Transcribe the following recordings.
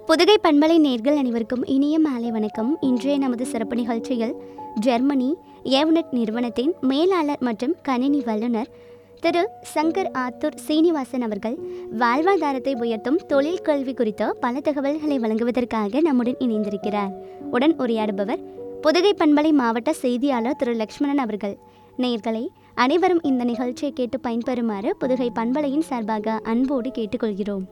புதுகை பண்பலை நேர்கள் அனைவருக்கும் இனிய மாலை வணக்கம் இன்றைய நமது சிறப்பு நிகழ்ச்சியில் ஜெர்மனி ஏவ்னெட் நிறுவனத்தின் மேலாளர் மற்றும் கணினி வல்லுநர் திரு சங்கர் ஆத்தூர் சீனிவாசன் அவர்கள் வாழ்வாதாரத்தை உயர்த்தும் தொழில் கல்வி குறித்த பல தகவல்களை வழங்குவதற்காக நம்முடன் இணைந்திருக்கிறார் உடன் உரையாடுபவர் புதுகை பண்பலை மாவட்ட செய்தியாளர் திரு லக்ஷ்மணன் அவர்கள் நேயர்களே அனைவரும் இந்த நிகழ்ச்சியை கேட்டு பயன்பெறுமாறு புதுகை பண்பலையின் சார்பாக அன்போடு கேட்டுக்கொள்கிறோம்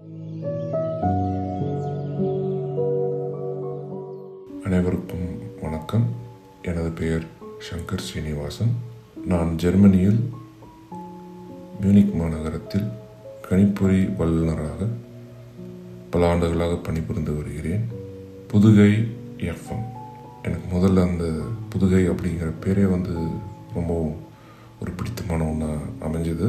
அனைவருக்கும் வணக்கம் எனது பெயர் சங்கர் ஸ்ரீனிவாசன் நான் ஜெர்மனியில் மியூனிக் மாநகரத்தில் கணிப்பொறி வல்லுநராக பல ஆண்டுகளாக பணிபுரிந்து வருகிறேன் புதுகை எஃப்எம் எனக்கு முதல்ல அந்த புதுகை அப்படிங்கிற பேரே வந்து ரொம்ப ஒரு பிடித்தமான ஒன்றா அமைஞ்சது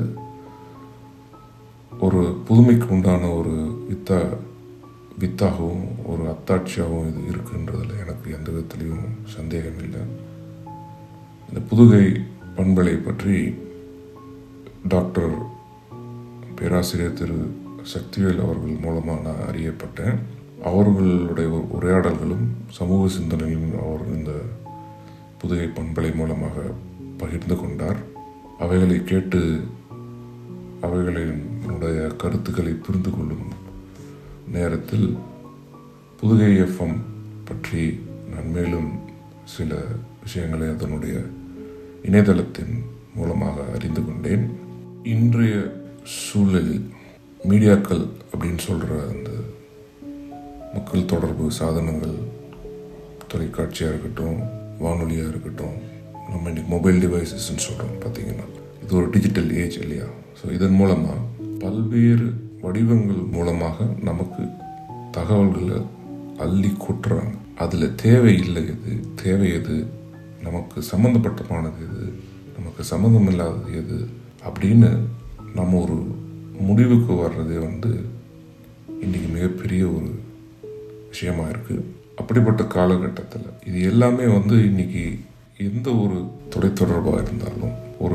ஒரு புதுமைக்கு உண்டான ஒரு வித்தா வித்தாகவும் ஒரு அத்தாட்சியாகவும் இது இருக்குன்றதில் எனக்கு எந்த விதத்துலேயும் சந்தேகம் இல்லை இந்த புதுகை பண்பலை பற்றி டாக்டர் பேராசிரியர் திரு சக்திவேல் அவர்கள் மூலமாக நான் அறியப்பட்டேன் அவர்களுடைய ஒரு உரையாடல்களும் சமூக சிந்தனையும் அவர் இந்த புதுகை பண்பலை மூலமாக பகிர்ந்து கொண்டார் அவைகளை கேட்டு அவைகளினுடைய கருத்துக்களை புரிந்து கொள்ளும் நேரத்தில் புதுகை எஃப்எம் பற்றி நான் மேலும் சில விஷயங்களை அதனுடைய இணையதளத்தின் மூலமாக அறிந்து கொண்டேன் இன்றைய சூழலில் மீடியாக்கள் அப்படின்னு சொல்கிற அந்த மக்கள் தொடர்பு சாதனங்கள் தொலைக்காட்சியாக இருக்கட்டும் வானொலியாக இருக்கட்டும் நம்ம இன்னைக்கு மொபைல் டிவைசஸ்ன்னு சொல்கிறோம் பார்த்தீங்கன்னா இது ஒரு டிஜிட்டல் ஏஜ் இல்லையா ஸோ இதன் மூலமாக பல்வேறு வடிவங்கள் மூலமாக நமக்கு தகவல்களை அள்ளி கொட்டுறாங்க அதில் தேவை இல்லை எது தேவை எது நமக்கு சம்மந்தப்பட்டமானது எது நமக்கு சம்மந்தம் இல்லாதது எது அப்படின்னு நம்ம ஒரு முடிவுக்கு வர்றதே வந்து இன்னைக்கு மிகப்பெரிய ஒரு விஷயமா இருக்கு அப்படிப்பட்ட காலகட்டத்தில் இது எல்லாமே வந்து இன்னைக்கு எந்த ஒரு தொலைத்தொடர்பாக இருந்தாலும் ஒரு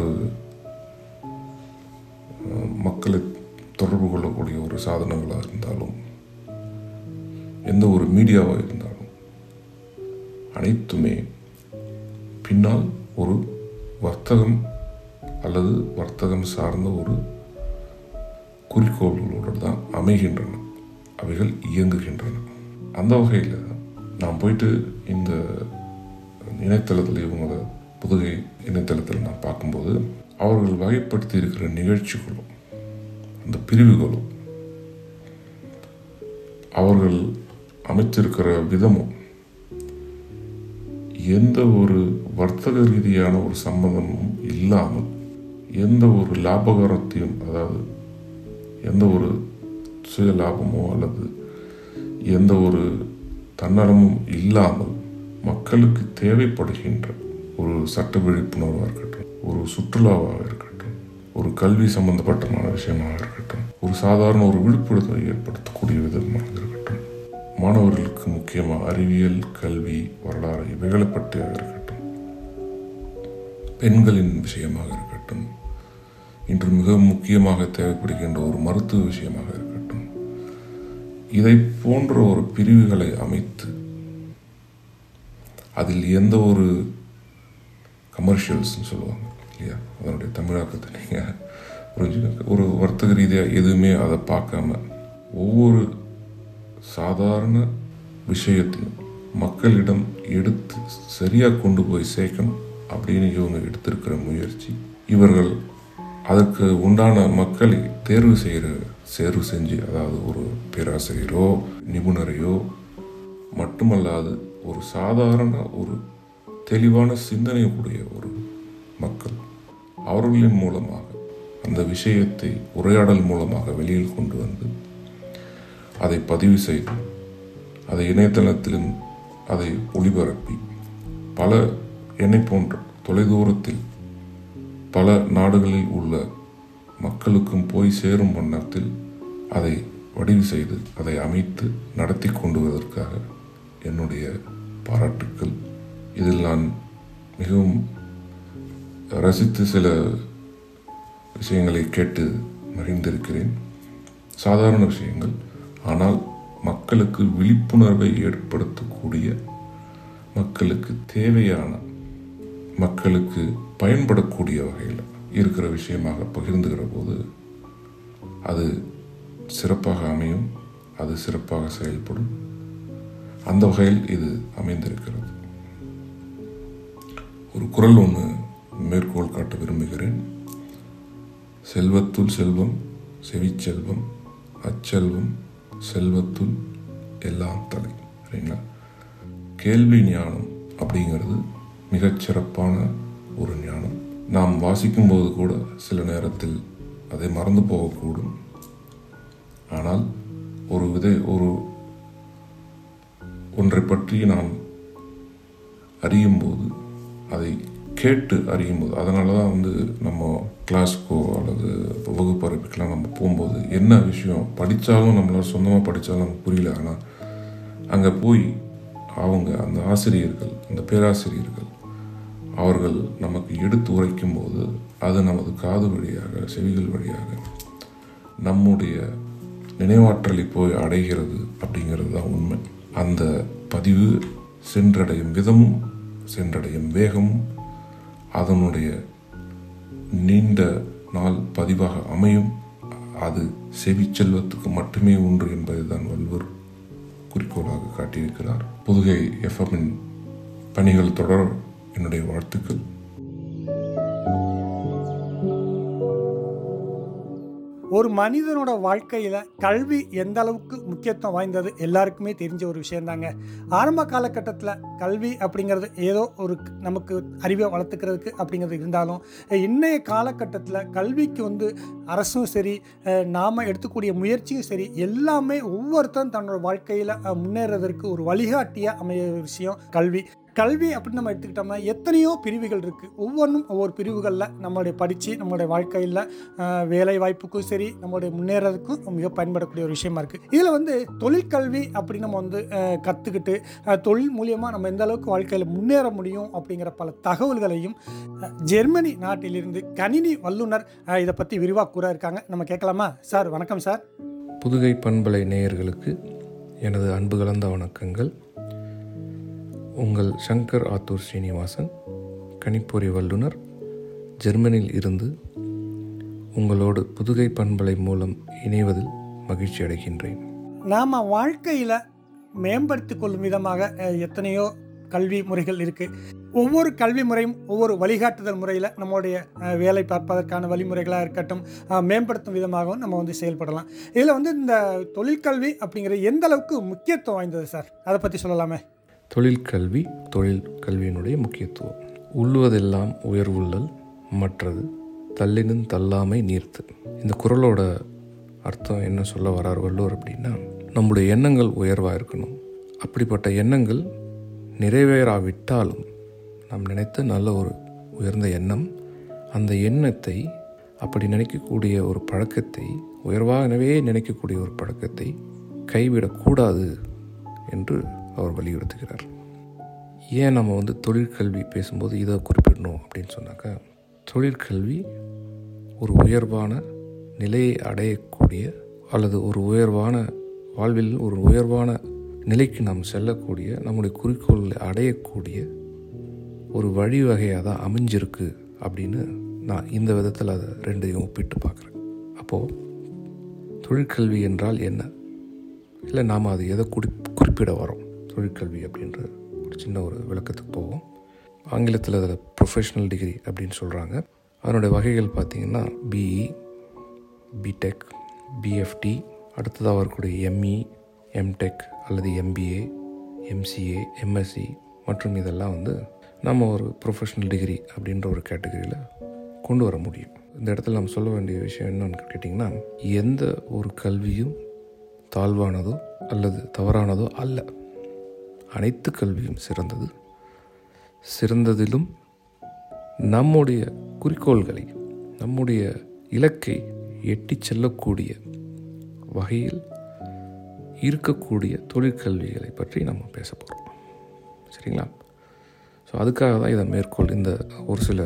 அஹ், மக்களை தொடர்பு கொள்ளக்கூடிய ஒரு சாதனங்களாக இருந்தாலும் எந்த ஒரு மீடியாவாக இருந்தாலும் அனைத்துமே பின்னால் ஒரு வர்த்தகம் அல்லது வர்த்தகம் சார்ந்த ஒரு குறிக்கோள்களோடு தான் அமைகின்றன அவைகள் இயங்குகின்றன அந்த வகையில் நான் போயிட்டு இந்த இணையதளத்தில் இவங்கள புதுகை இணையதளத்தில் நான் பார்க்கும்போது அவர்கள் வகைப்படுத்தி இருக்கிற நிகழ்ச்சிகளும் அந்த பிரிவுகளும் அவர்கள் அமைத்திருக்கிற விதமும் எந்த ஒரு வர்த்தக ரீதியான ஒரு சம்பந்தமும் இல்லாமல் எந்த ஒரு லாபகரத்தையும் அதாவது எந்த ஒரு சுய லாபமோ அல்லது எந்த ஒரு தன்னலமும் இல்லாமல் மக்களுக்கு தேவைப்படுகின்ற ஒரு சட்ட விழிப்புணர்வாக இருக்கட்டும் ஒரு சுற்றுலாவாக இருக்கட்டும் ஒரு கல்வி சம்பந்தப்பட்டமான விஷயமாக இருக்கட்டும் ஒரு சாதாரண ஒரு விழிப்புணர்வை ஏற்படுத்தக்கூடிய விதமாக இருக்கட்டும் மாணவர்களுக்கு முக்கியமாக அறிவியல் கல்வி வரலாறு இவைகளை பற்றியாக இருக்கட்டும் பெண்களின் விஷயமாக இருக்கட்டும் இன்று மிக முக்கியமாக தேவைப்படுகின்ற ஒரு மருத்துவ விஷயமாக இருக்கட்டும் இதை போன்ற ஒரு பிரிவுகளை அமைத்து அதில் எந்த ஒரு கமர்ஷியல்ஸ்னு சொல்லுவாங்க இல்லையா அதனுடைய தமிழாக்கத்தை நீங்கள் புரிஞ்சுக்கங்க ஒரு வர்த்தக ரீதியாக எதுவுமே அதை பார்க்காம ஒவ்வொரு சாதாரண விஷயத்தையும் மக்களிடம் எடுத்து சரியாக கொண்டு போய் சேர்க்கணும் அப்படின்னு இவங்க எடுத்திருக்கிற முயற்சி இவர்கள் அதற்கு உண்டான மக்களை தேர்வு செய்கிற தேர்வு செஞ்சு அதாவது ஒரு பேராசிரியரோ நிபுணரையோ மட்டுமல்லாது ஒரு சாதாரண ஒரு தெளிவான சிந்தனையுடைய ஒரு மக்கள் அவர்களின் மூலமாக அந்த விஷயத்தை உரையாடல் மூலமாக வெளியில் கொண்டு வந்து அதை பதிவு செய்து அதை இணையதளத்திலும் அதை ஒளிபரப்பி பல என்னை போன்ற தொலைதூரத்தில் பல நாடுகளில் உள்ள மக்களுக்கும் போய் சேரும் வண்ணத்தில் அதை வடிவு செய்து அதை அமைத்து நடத்தி கொண்டு வருவதற்காக என்னுடைய பாராட்டுக்கள் இதில் நான் மிகவும் ரசித்து சில விஷயங்களை கேட்டு மகிழ்ந்திருக்கிறேன் சாதாரண விஷயங்கள் ஆனால் மக்களுக்கு விழிப்புணர்வை ஏற்படுத்தக்கூடிய மக்களுக்கு தேவையான மக்களுக்கு பயன்படக்கூடிய வகையில் இருக்கிற விஷயமாக பகிர்ந்துகிற போது அது சிறப்பாக அமையும் அது சிறப்பாக செயல்படும் அந்த வகையில் இது அமைந்திருக்கிறது ஒரு குரல் ஒன்று மேற்கோள் காட்ட விரும்புகிறேன் செல்வத்துள் செல்வம் செவிச்செல்வம் அச்செல்வம் செல்வத்துள் எல்லாம் தலை சரிங்களா கேள்வி ஞானம் அப்படிங்கிறது மிகச்சிறப்பான ஒரு ஞானம் நாம் வாசிக்கும்போது கூட சில நேரத்தில் அதை மறந்து போகக்கூடும் ஆனால் ஒரு விதை ஒரு ஒன்றை பற்றி நாம் அறியும்போது அதை கேட்டு அறியும்போது அதனால தான் வந்து நம்ம கிளாஸ்க்கோ அல்லது வகுப்பறைப்புக்கெல்லாம் நம்ம போகும்போது என்ன விஷயம் படித்தாலும் நம்மளால் சொந்தமாக படித்தாலும் நமக்கு புரியல ஆனால் அங்கே போய் அவங்க அந்த ஆசிரியர்கள் அந்த பேராசிரியர்கள் அவர்கள் நமக்கு எடுத்து உரைக்கும் போது அது நமது காது வழியாக செவிகள் வழியாக நம்முடைய நினைவாற்றலை போய் அடைகிறது அப்படிங்கிறது தான் உண்மை அந்த பதிவு சென்றடையும் விதமும் சென்றடையும் வேகமும் அதனுடைய நீண்ட நாள் பதிவாக அமையும் அது செவி செல்வத்துக்கு மட்டுமே உண்டு என்பதை தான் வல்வர் குறிக்கோளாக காட்டியிருக்கிறார் புதுகை எஃப்எம்மின் பணிகள் தொடர என்னுடைய வாழ்த்துக்கள் ஒரு மனிதனோட வாழ்க்கையில் கல்வி எந்த அளவுக்கு முக்கியத்துவம் வாய்ந்தது எல்லாருக்குமே தெரிஞ்ச ஒரு விஷயந்தாங்க ஆரம்ப காலகட்டத்தில் கல்வி அப்படிங்கிறது ஏதோ ஒரு நமக்கு அறிவை வளர்த்துக்கிறதுக்கு அப்படிங்கிறது இருந்தாலும் இன்றைய காலகட்டத்தில் கல்விக்கு வந்து அரசும் சரி நாம் எடுத்துக்கூடிய முயற்சியும் சரி எல்லாமே ஒவ்வொருத்தரும் தன்னோட வாழ்க்கையில் முன்னேறதற்கு ஒரு வழிகாட்டியாக அமைய விஷயம் கல்வி கல்வி அப்படின்னு நம்ம எடுத்துக்கிட்டோம்னா எத்தனையோ பிரிவுகள் இருக்குது ஒவ்வொன்றும் ஒவ்வொரு பிரிவுகளில் நம்மளுடைய படித்து நம்மளுடைய வாழ்க்கையில் வேலை வாய்ப்புக்கும் சரி நம்மளுடைய முன்னேறதுக்கும் மிக பயன்படக்கூடிய ஒரு விஷயமா இருக்குது இதில் வந்து தொழிற்கல்வி அப்படி நம்ம வந்து கற்றுக்கிட்டு தொழில் மூலியமாக நம்ம எந்த அளவுக்கு வாழ்க்கையில் முன்னேற முடியும் அப்படிங்கிற பல தகவல்களையும் ஜெர்மனி நாட்டிலிருந்து கணினி வல்லுநர் இதை பற்றி விரிவாக கூற இருக்காங்க நம்ம கேட்கலாமா சார் வணக்கம் சார் புதுகை பண்பலை நேயர்களுக்கு எனது அன்பு கலந்த வணக்கங்கள் உங்கள் சங்கர் ஆத்தூர் ஸ்ரீனிவாசன் கணிப்பொறி வல்லுனர் ஜெர்மனியில் இருந்து உங்களோடு புதுகை பண்பலை மூலம் இணைவதில் மகிழ்ச்சி அடைகின்றேன் நாம் வாழ்க்கையில் மேம்படுத்திக் கொள்ளும் விதமாக எத்தனையோ கல்வி முறைகள் இருக்குது ஒவ்வொரு கல்வி முறையும் ஒவ்வொரு வழிகாட்டுதல் முறையில் நம்மளுடைய வேலை பார்ப்பதற்கான வழிமுறைகளாக இருக்கட்டும் மேம்படுத்தும் விதமாகவும் நம்ம வந்து செயல்படலாம் இதில் வந்து இந்த தொழிற்கல்வி அப்படிங்கிறது எந்த அளவுக்கு முக்கியத்துவம் வாய்ந்தது சார் அதை பற்றி சொல்லலாமே தொழிற்கல்வி தொழில் கல்வியினுடைய முக்கியத்துவம் உள்ளுவதெல்லாம் உயர்வுள்ளல் மற்றது தள்ளினும் தள்ளாமை நீர்த்து இந்த குரலோட அர்த்தம் என்ன சொல்ல வரார் வள்ளுவர் அப்படின்னா நம்முடைய எண்ணங்கள் உயர்வாக இருக்கணும் அப்படிப்பட்ட எண்ணங்கள் நிறைவேறாவிட்டாலும் நாம் நினைத்த நல்ல ஒரு உயர்ந்த எண்ணம் அந்த எண்ணத்தை அப்படி நினைக்கக்கூடிய ஒரு பழக்கத்தை உயர்வாகவே நினைக்கக்கூடிய ஒரு பழக்கத்தை கைவிடக்கூடாது என்று அவர் வலியுறுத்துகிறார் ஏன் நம்ம வந்து தொழிற்கல்வி பேசும்போது இதை குறிப்பிடணும் அப்படின்னு சொன்னாக்கா தொழிற்கல்வி ஒரு உயர்வான நிலையை அடையக்கூடிய அல்லது ஒரு உயர்வான வாழ்வில் ஒரு உயர்வான நிலைக்கு நாம் செல்லக்கூடிய நம்முடைய குறிக்கோளை அடையக்கூடிய ஒரு வழிவகையாக தான் அமைஞ்சிருக்கு அப்படின்னு நான் இந்த விதத்தில் அதை ரெண்டையும் ஒப்பிட்டு பார்க்குறேன் அப்போது தொழிற்கல்வி என்றால் என்ன இல்லை நாம் அது எதை குறி குறிப்பிட வரோம் தொழிற்கல்வி அப்படின்ற ஒரு சின்ன ஒரு விளக்கத்துக்கு போவோம் ஆங்கிலத்தில் அதில் ப்ரொஃபஷ்னல் டிகிரி அப்படின்னு சொல்கிறாங்க அதனுடைய வகைகள் பார்த்திங்கன்னா பிஇ பிடெக் பிஎஃப்டி அடுத்ததாக வரக்கூடிய எம்இ எம்டெக் அல்லது எம்பிஏ எம்சிஏ எம்எஸ்சி மற்றும் இதெல்லாம் வந்து நம்ம ஒரு ப்ரொஃபஷ்னல் டிகிரி அப்படின்ற ஒரு கேட்டகரியில் கொண்டு வர முடியும் இந்த இடத்துல நம்ம சொல்ல வேண்டிய விஷயம் என்னன்னு கேட்டிங்கன்னா எந்த ஒரு கல்வியும் தாழ்வானதோ அல்லது தவறானதோ அல்ல அனைத்து கல்வியும் சிறந்தது சிறந்ததிலும் நம்முடைய குறிக்கோள்களை நம்முடைய இலக்கை எட்டி செல்லக்கூடிய வகையில் இருக்கக்கூடிய தொழிற்கல்விகளை பற்றி நம்ம பேச போகிறோம் சரிங்களா ஸோ அதுக்காக தான் இதை மேற்கோள் இந்த ஒரு சில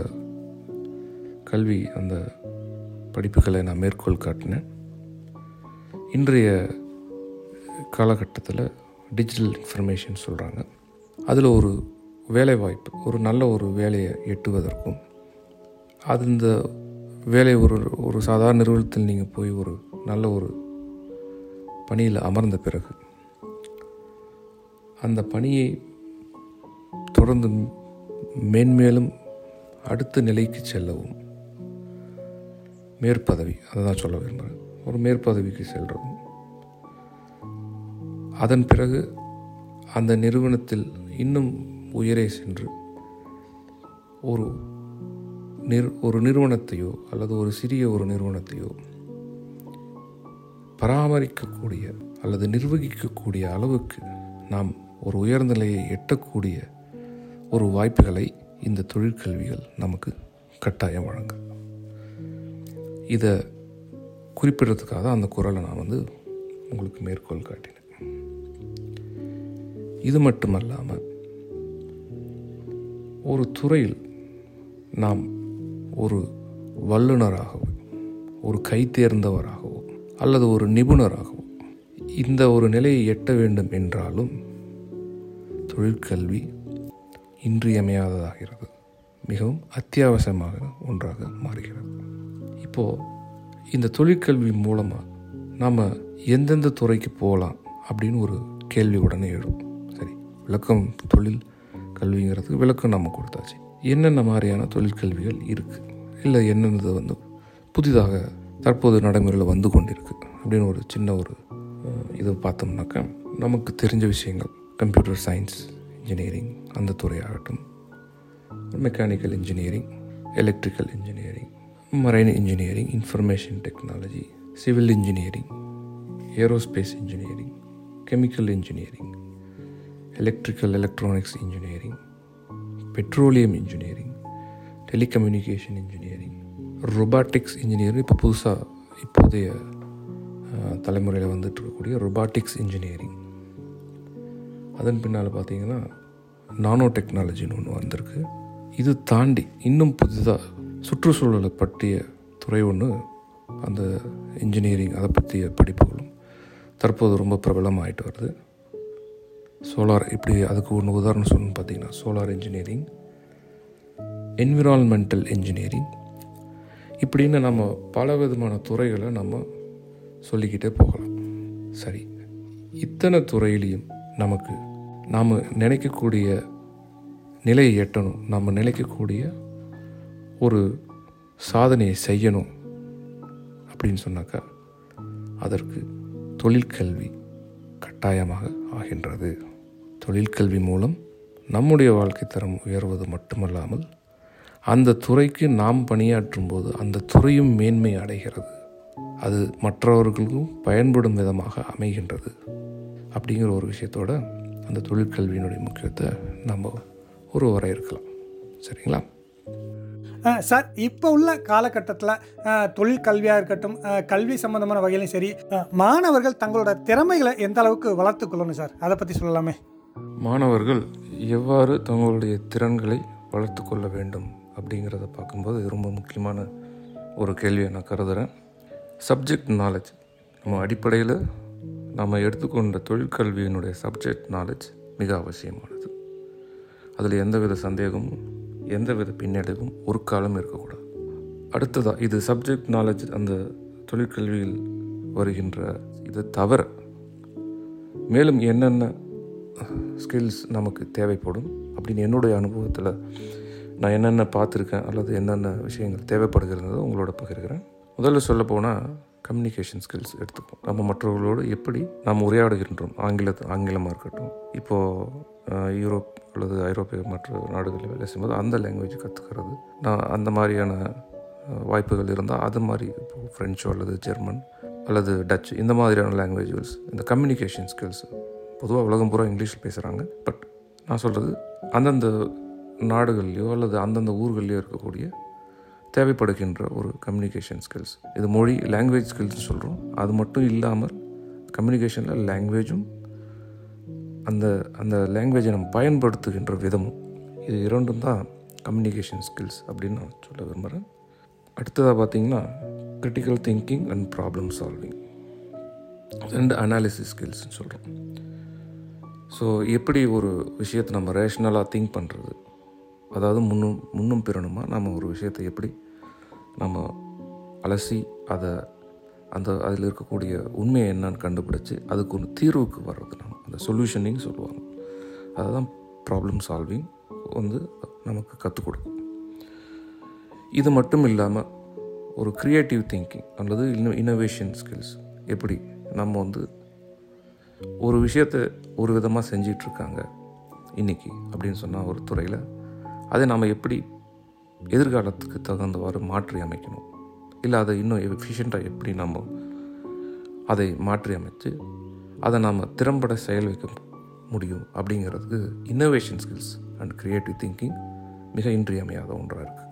கல்வி அந்த படிப்புகளை நான் மேற்கோள் காட்டினேன் இன்றைய காலகட்டத்தில் டிஜிட்டல் இன்ஃபர்மேஷன் சொல்கிறாங்க அதில் ஒரு வேலைவாய்ப்பு ஒரு நல்ல ஒரு வேலையை எட்டுவதற்கும் அது இந்த வேலை ஒரு ஒரு சாதாரண நிறுவனத்தில் நீங்கள் போய் ஒரு நல்ல ஒரு பணியில் அமர்ந்த பிறகு அந்த பணியை தொடர்ந்து மேன்மேலும் அடுத்த நிலைக்கு செல்லவும் மேற்பதவி அதை தான் சொல்ல விரும்புகிறேன் ஒரு மேற்பதவிக்கு செல்றதும் அதன் பிறகு அந்த நிறுவனத்தில் இன்னும் உயரே சென்று ஒரு நிர் ஒரு நிறுவனத்தையோ அல்லது ஒரு சிறிய ஒரு நிறுவனத்தையோ பராமரிக்கக்கூடிய அல்லது நிர்வகிக்கக்கூடிய அளவுக்கு நாம் ஒரு உயர்ந்த நிலையை எட்டக்கூடிய ஒரு வாய்ப்புகளை இந்த தொழிற்கல்விகள் நமக்கு கட்டாயம் வழங்கும் இதை குறிப்பிடுறதுக்காக அந்த குரலை நான் வந்து உங்களுக்கு மேற்கோள் காட்டினேன் இது மட்டுமல்லாமல் ஒரு துறையில் நாம் ஒரு வல்லுநராகவோ ஒரு கைத்தேர்ந்தவராகவோ அல்லது ஒரு நிபுணராகவோ இந்த ஒரு நிலையை எட்ட வேண்டும் என்றாலும் தொழிற்கல்வி இன்றியமையாததாகிறது மிகவும் அத்தியாவசியமாக ஒன்றாக மாறுகிறது இப்போது இந்த தொழிற்கல்வி மூலமாக நாம் எந்தெந்த துறைக்கு போகலாம் அப்படின்னு ஒரு கேள்வி உடனே எழும் சரி விளக்கம் தொழில் கல்விங்கிறதுக்கு விளக்கம் நம்ம கொடுத்தாச்சு என்னென்ன மாதிரியான தொழிற்கல்விகள் இருக்குது இல்லை என்னென்னது வந்து புதிதாக தற்போது நடைமுறையில் வந்து கொண்டிருக்கு அப்படின்னு ஒரு சின்ன ஒரு அஹ், இது பார்த்தோம்னாக்கா நமக்கு தெரிஞ்ச விஷயங்கள் கம்ப்யூட்டர் சயின்ஸ் இன்ஜினியரிங் அந்த துறையாகட்டும் mechanical engineering electrical engineering marine engineering information technology civil engineering aerospace engineering chemical engineering electrical electronics engineering petroleum engineering telecommunication engineering robotics engineering இப்போ புதுசாக இப்போதைய தலைமுறையில் வந்துட்டு இருக்கக்கூடிய ரொபாட்டிக்ஸ் இன்ஜினியரிங் அதன் பின்னால் பார்த்தீங்கன்னா நானோ டெக்னாலஜின்னு ஒன்று வந்திருக்கு இது தாண்டி இன்னும் புதிதாக சுற்றுச்சூழலை பற்றிய துறை ஒன்று அந்த இன்ஜினியரிங் அதை பற்றிய படிப்புகளும் தற்போது ரொம்ப பிரபலமாயிட்டு வருது சோலார் இப்படி அதுக்கு ஒன்று உதாரணம் சொல்லணும்னு பார்த்தீங்கன்னா சோலார் இன்ஜினியரிங் என்விரான்மெண்டல் இன்ஜினியரிங் இப்படின்னு நம்ம பல விதமான துறைகளை நம்ம சொல்லிக்கிட்டே போகலாம் சரி இத்தனை துறையிலையும் நமக்கு நாம் நினைக்கக்கூடிய நிலையை எட்டணும் நம்ம நினைக்கக்கூடிய ஒரு சாதனையை செய்யணும் அப்படின்னு சொன்னாக்கா அதற்கு தொழிற்கல்வி கட்டாயமாக ஆகின்றது தொழிற்கல்வி மூலம் நம்முடைய வாழ்க்கை தரம் உயர்வது மட்டுமல்லாமல் அந்த துறைக்கு நாம் பணியாற்றும் போது அந்த துறையும் மேன்மை அடைகிறது அது மற்றவர்களுக்கும் பயன்படும் விதமாக அமைகின்றது அப்படிங்கிற ஒரு விஷயத்தோட அந்த தொழிற்கல்வியினுடைய முக்கியத்தை நம்ம ஒரு வரையறுக்கலாம் சரிங்களா அஹ் சார் இப்போ உள்ள காலகட்டத்தில் தொழில் கல்வியாக இருக்கட்டும் அஹ் கல்வி சம்பந்தமான வகையிலும் சரி அஹ் மாணவர்கள் தங்களோட திறமைகளை எந்த அளவுக்கு வளர்த்து கொள்ளணும் சார் அதை பற்றி சொல்லலாமே மாணவர்கள் எவ்வாறு தங்களுடைய திறன்களை வளர்த்து கொள்ள வேண்டும் அப்படிங்கிறத பார்க்கும்போது இது ரொம்ப முக்கியமான ஒரு கேள்வியை நான் கருதுகிறேன் சப்ஜெக்ட் நாலேஜ் நம்ம அடிப்படையில் நம்ம எடுத்துக்கொண்ட தொழிற்கல்வியினுடைய சப்ஜெக்ட் நாலேஜ் மிக அவசியமானது அதில் எந்தவித சந்தேகமும் எந்தவித பின்னடைவும் ஒரு காலம் இருக்கக்கூடாது அடுத்ததாக இது சப்ஜெக்ட் நாலேஜ் அந்த தொழிற்கல்வியில் வருகின்ற இதை தவிர மேலும் என்னென்ன ஸ்கில்ஸ் நமக்கு தேவைப்படும் அப்படின்னு என்னுடைய அனுபவத்தில் நான் என்னென்ன பார்த்துருக்கேன் அல்லது என்னென்ன விஷயங்கள் தேவைப்படுகிறதோ உங்களோட பகிர்கிறேன் முதல்ல சொல்ல போனால் கம்யூனிகேஷன் ஸ்கில்ஸ் எடுத்துப்போம் நம்ம மற்றவர்களோடு எப்படி நாம் உரையாடுகின்றோம் ஆங்கிலத்து ஆங்கிலமாக இருக்கட்டும் இப்போது யூரோப் அல்லது ஐரோப்பிய மற்ற நாடுகளில் வேலை செய்யும்போது அந்த லாங்குவேஜ் கற்றுக்கிறது நான் அந்த மாதிரியான அஹ், வாய்ப்புகள் இருந்தால் அது மாதிரி இப்போ ஃப்ரெஞ்சோ அல்லது ஜெர்மன் அல்லது டச் இந்த மாதிரியான லாங்குவேஜஸ் இந்த கம்யூனிகேஷன் ஸ்கில்ஸ் பொதுவாக உலகம் பூரா இங்கிலீஷில் பேசுகிறாங்க பட் நான் சொல்கிறது அந்தந்த நாடுகள்லையோ அல்லது அந்தந்த ஊர்கள்லையோ இருக்கக்கூடிய தேவைப்படுகின்ற ஒரு கம்யூனிகேஷன் ஸ்கில்ஸ் இது மொழி லாங்குவேஜ் ஸ்கில்ஸ் சொல்கிறோம் அது மட்டும் இல்லாமல் கம்யூனிகேஷனில் லாங்குவேஜும் அந்த அந்த லாங்குவேஜை நம்ம பயன்படுத்துகின்ற விதமும் இது இரண்டும் தான் கம்யூனிகேஷன் ஸ்கில்ஸ் அப்படின்னு நான் சொல்ல விரும்புகிறேன் அடுத்ததாக பார்த்தீங்கன்னா critical thinking and problem solving ரெண்டு அனாலிசிஸ் ஸ்கில்ஸ்னு சொல்கிறோம் ஸோ எப்படி ஒரு விஷயத்தை நம்ம ரேஷ்னலாக திங்க் பண்ணுறது அதாவது முன்னும் முன்னும் பிறனுமா நம்ம ஒரு விஷயத்தை எப்படி நம்ம அலசி அதை அந்த அதில் இருக்கக்கூடிய உண்மையை என்னன்னு கண்டுபிடிச்சி அதுக்கு ஒரு தீர்வுக்கு வர்றது நம்ம அந்த சொல்யூஷனிங் சொல்லுவாங்க அதுதான் ப்ராப்ளம் சால்விங் வந்து நமக்கு கற்றுக் கொடுக்கும் இது மட்டும் இல்லாமல் ஒரு க்ரியேட்டிவ் திங்கிங் அல்லது இன்னோ இன்னோவேஷன் ஸ்கில்ஸ் எப்படி நம்ம வந்து ஒரு விஷயத்தை ஒரு விதமாக செஞ்சிட்ருக்காங்க இன்றைக்கி அப்படின்னு சொன்னால் ஒரு துறையில் அதை நாம் எப்படி எதிர்காலத்துக்கு தகுந்தவாறு மாற்றி அமைக்கணும் இல்லை அதை இன்னும் எஃபிஷியண்ட்டாக எப்படி நம்ம அதை மாற்றி அமைச்சு அதை நாம் திறம்பட செயல் வைக்க முடியும் அப்படிங்கிறதுக்கு innovation skills and creative thinking மிக இன்றியமையாத ஒன்றாக இருக்குது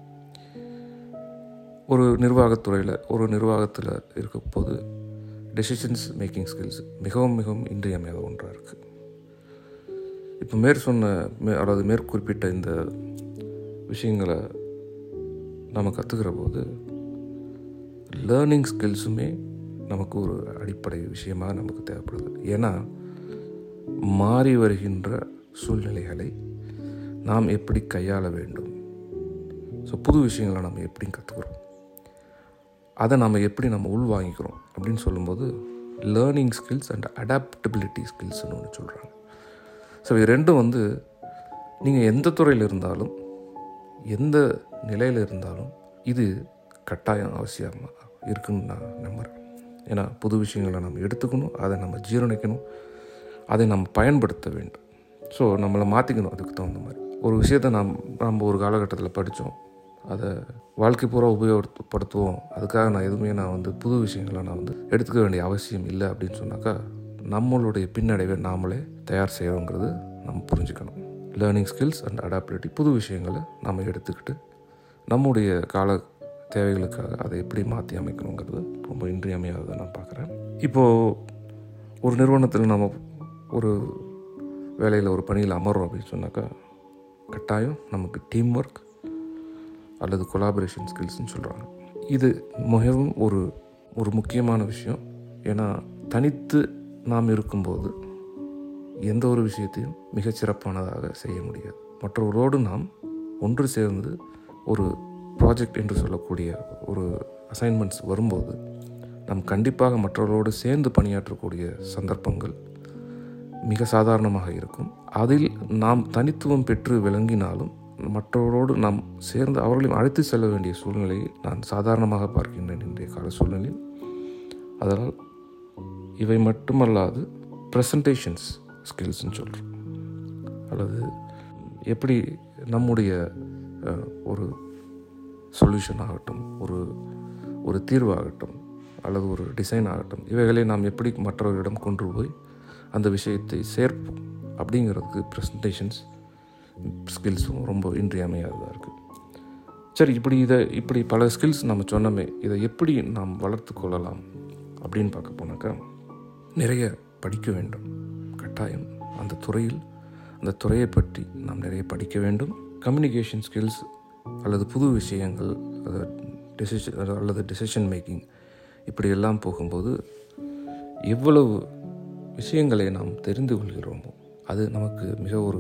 ஒரு நிர்வாகத்துறையில் ஒரு நிர்வாகத்தில் இருக்க போது டெசிஷன்ஸ் மேக்கிங் ஸ்கில்ஸ் மிகவும் மிகவும் இன்றியமையாத ஒன்றாக இருக்குது இப்போ மேற் சொன்ன மே அதாவது மேற்குறிப்பிட்ட இந்த விஷயங்களை நம்ம கற்றுக்கிற போது லேர்னிங் ஸ்கில்ஸுமே நமக்கு ஒரு அடிப்படை விஷயமாக நமக்கு தேவைப்படுது ஏன்னா மாறி வருகின்ற சூழ்நிலைகளை நாம் எப்படி கையாள வேண்டும் ஸோ புது விஷயங்களை நம்ம எப்படி கற்றுக்குறோம் அதை நம்ம எப்படி நம்ம உள்வாங்கிக்கிறோம் அப்படின்னு சொல்லும்போது லேர்னிங் ஸ்கில்ஸ் அண்ட் அடாப்டபிலிட்டி ஸ்கில்ஸ்னு ஒன்று சொல்கிறாங்க ஸோ இது ரெண்டும் வந்து நீங்கள் எந்த துறையில் இருந்தாலும் எந்த நிலையில் இருந்தாலும் இது கட்டாயம் அவசியமாக இருக்குன்னு நான் நம்புகிறேன் ஏன்னா புது விஷயங்களை நம்ம எடுத்துக்கணும் அதை நம்ம ஜீரணிக்கணும் அதை நம்ம பயன்படுத்த வேண்டும் ஸோ நம்மளை மாற்றிக்கணும் அதுக்கு தகுந்த மாதிரி ஒரு விஷயத்தை நாம் நம்ம ஒரு காலகட்டத்தில் படித்தோம் அதை வாழ்க்கை பூரா உபயோகப்படுத்துவோம் அதுக்காக நான் எதுவுமே நான் வந்து புது விஷயங்களை நான் வந்து எடுத்துக்க வேண்டிய அவசியம் இல்லை அப்படின்னு சொன்னாக்கா நம்மளுடைய பின்னடைவை நாமளே தயார் செய்கிறோங்கிறது நம்ம புரிஞ்சுக்கணும் லேர்னிங் ஸ்கில்ஸ் அண்ட் அடாப்டிலிட்டி புது விஷயங்களை நம்ம எடுத்துக்கிட்டு நம்முடைய கால தேவைகளுக்காக அதை எப்படி மாற்றி அமைக்கணுங்கிறது ரொம்ப இன்றியமையாததை நான் பார்க்குறேன் இப்போது ஒரு நிறுவனத்தில் நம்ம ஒரு வேலையில் ஒரு பணியில் அமர்றோம் அப்படின்னு சொன்னாக்கா கட்டாயம் நமக்கு டீம் ஒர்க் அல்லது கொலாபரேஷன் ஸ்கில்ஸ்னு சொல்கிறாங்க இது மிகவும் ஒரு ஒரு முக்கியமான விஷயம் ஏன்னா தனித்து நாம் இருக்கும்போது எந்த ஒரு விஷயத்தையும் மிகச் சிறப்பானதாக செய்ய முடியாது மற்றவர்களோடு நாம் ஒன்று சேர்ந்து ஒரு ப்ராஜெக்ட் என்று சொல்லக்கூடிய ஒரு அசைன்மெண்ட்ஸ் வரும்போது நாம் கண்டிப்பாக மற்றவர்களோடு சேர்ந்து பணியாற்றக்கூடிய சந்தர்ப்பங்கள் மிக சாதாரணமாக இருக்கும் அதில் நாம் தனித்துவம் பெற்று விளங்கினாலும் மற்றவரோடு நாம் சேர்ந்து அவர்களையும் அழைத்து செல்ல வேண்டிய சூழ்நிலையை நான் சாதாரணமாக பார்க்கின்றேன் இன்றைய கால சூழ்நிலையில் அதனால் இவை மட்டுமல்லாது ப்ரெசன்டேஷன்ஸ் ஸ்கில்ஸ்ன்னு சொல்கிறோம் அல்லது எப்படி நம்முடைய அஹ், ஒரு சொல்யூஷன் ஆகட்டும் ஒரு ஒரு தீர்வாகட்டும் அல்லது ஒரு டிசைன் ஆகட்டும் இவைகளை நாம் எப்படி மற்றவர்களிடம் கொண்டு போய் அந்த விஷயத்தை சேர்ப்போம் அப்படிங்கிறதுக்கு ப்ரெசன்டேஷன்ஸ் ஸ்கில்ஸும் ரொம்ப இன்றியமையாததாக இருக்குது சரி இப்படி இதை இப்படி பல ஸ்கில்ஸ் நம்ம சொன்னோமே இதை எப்படி நாம் வளர்த்து கொள்ளலாம் அப்படின்னு பார்க்க போனாக்கா நிறைய படிக்க வேண்டும் கட்டாயம் அந்த துறையில் அந்த துறையை பற்றி நாம் நிறைய படிக்க வேண்டும் கம்யூனிகேஷன் ஸ்கில்ஸ் அல்லது புது விஷயங்கள் டெசிஷன் அல்லது டெசிஷன் மேக்கிங் இப்படியெல்லாம் போகும்போது எவ்வளவு விஷயங்களை நாம் தெரிந்து கொள்கிறோமோ அது நமக்கு மிக ஒரு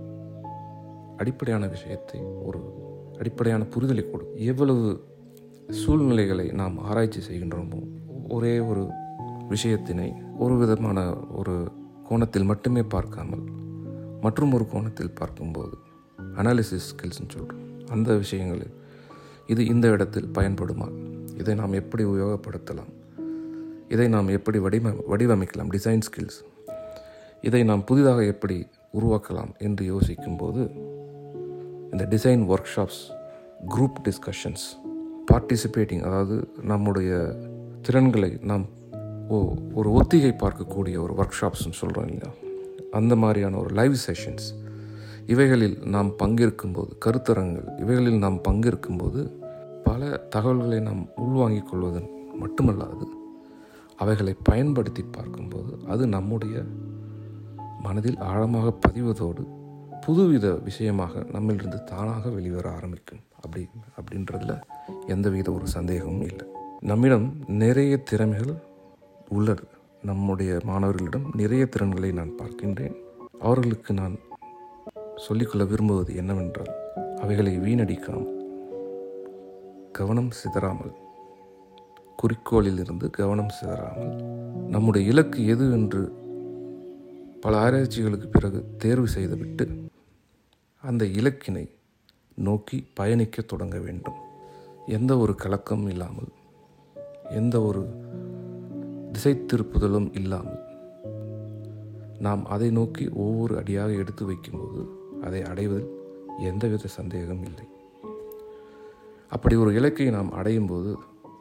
அடிப்படையான விஷயத்தை ஒரு அடிப்படையான புரிதலை கொடுக்கும் எவ்வளவு சூழ்நிலைகளை நாம் ஆராய்ச்சி செய்கின்றோமோ ஒரே ஒரு விஷயத்தினை ஒரு விதமான ஒரு கோணத்தில் மட்டுமே பார்க்காமல் மற்றும் ஒரு கோணத்தில் பார்க்கும்போது அனாலிசிஸ் ஸ்கில்ஸ்னு சொல்கிறோம் அந்த விஷயங்கள் இது இந்த இடத்தில் பயன்படுமா இதை நாம் எப்படி உபயோகப்படுத்தலாம் இதை நாம் எப்படி வடிவ வடிவமைக்கலாம் டிசைன் ஸ்கில்ஸ் இதை நாம் புதிதாக எப்படி உருவாக்கலாம் என்று யோசிக்கும்போது இந்த design workshops group discussions participating அதாவது நம்முடைய திறன்களை நாம் ஓ ஒரு ஒத்திகை பார்க்கக்கூடிய ஒரு ஒர்க் ஷாப்ஸ்னு சொல்கிறோம் இல்லையா அந்த மாதிரியான ஒரு லைவ் செஷன்ஸ் இவைகளில் நாம் பங்கேற்கும்போது கருத்தரங்கள் இவைகளில் நாம் பங்கேற்கும்போது பல தகவல்களை நாம் உள்வாங்கிக் கொள்வது மட்டுமல்லாது அவைகளை பயன்படுத்தி பார்க்கும்போது அது நம்முடைய மனதில் ஆழமாக பதிவதோடு புதுவித விஷயமாக நம்மிலிருந்து தானாக வெளிவர ஆரம்பிக்கும் அப்படி அப்படின்றதுல எந்தவித ஒரு சந்தேகமும் இல்லை நம்மிடம் நிறைய திறமைகள் உள்ளது நம்முடைய மாணவர்களிடம் நிறைய திறன்களை நான் பார்க்கின்றேன் அவர்களுக்கு நான் சொல்லிக்கொள்ள விரும்புவது என்னவென்றால் அவைகளை வீணடிக்காமல் கவனம் சிதறாமல் குறிக்கோளிலிருந்து கவனம் சிதறாமல் நம்முடைய இலக்கு எது என்று பல ஆராய்ச்சிகளுக்கு பிறகு தேர்வு செய்துவிட்டு அந்த இலக்கினை நோக்கி பயணிக்க தொடங்க வேண்டும் எந்த ஒரு கலக்கம் இல்லாமல் எந்த ஒரு திசை திருப்புதலும் இல்லாமல் நாம் அதை நோக்கி ஒவ்வொரு அடியாக எடுத்து வைக்கும்போது அதை அடைவதில் எந்தவித சந்தேகம் இல்லை அப்படி ஒரு இலக்கை நாம் அடையும் போது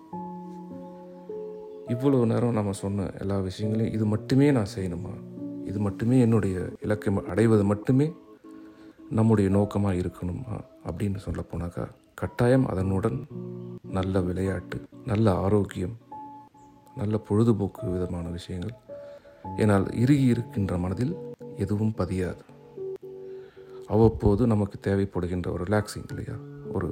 இவ்வளவு நேரம் நம்ம சொன்ன எல்லா விஷயங்களையும் இது மட்டுமே நான் செய்யணுமா இது மட்டுமே என்னுடைய இலக்கை ம- அடைவது மட்டுமே நம்முடைய நோக்கமாக இருக்கணுமா அப்படின்னு சொல்ல போனாக்கா கட்டாயம் அதனுடன் நல்ல விளையாட்டு நல்ல ஆரோக்கியம் நல்ல பொழுதுபோக்கு விதமான விஷயங்கள் ஏனால் இறுகி இருக்கின்ற மனதில் எதுவும் பதியாது அவ்வப்போது நமக்கு தேவைப்படுகின்ற ஒரு ரிலாக்ஸிங் இல்லையா ஒரு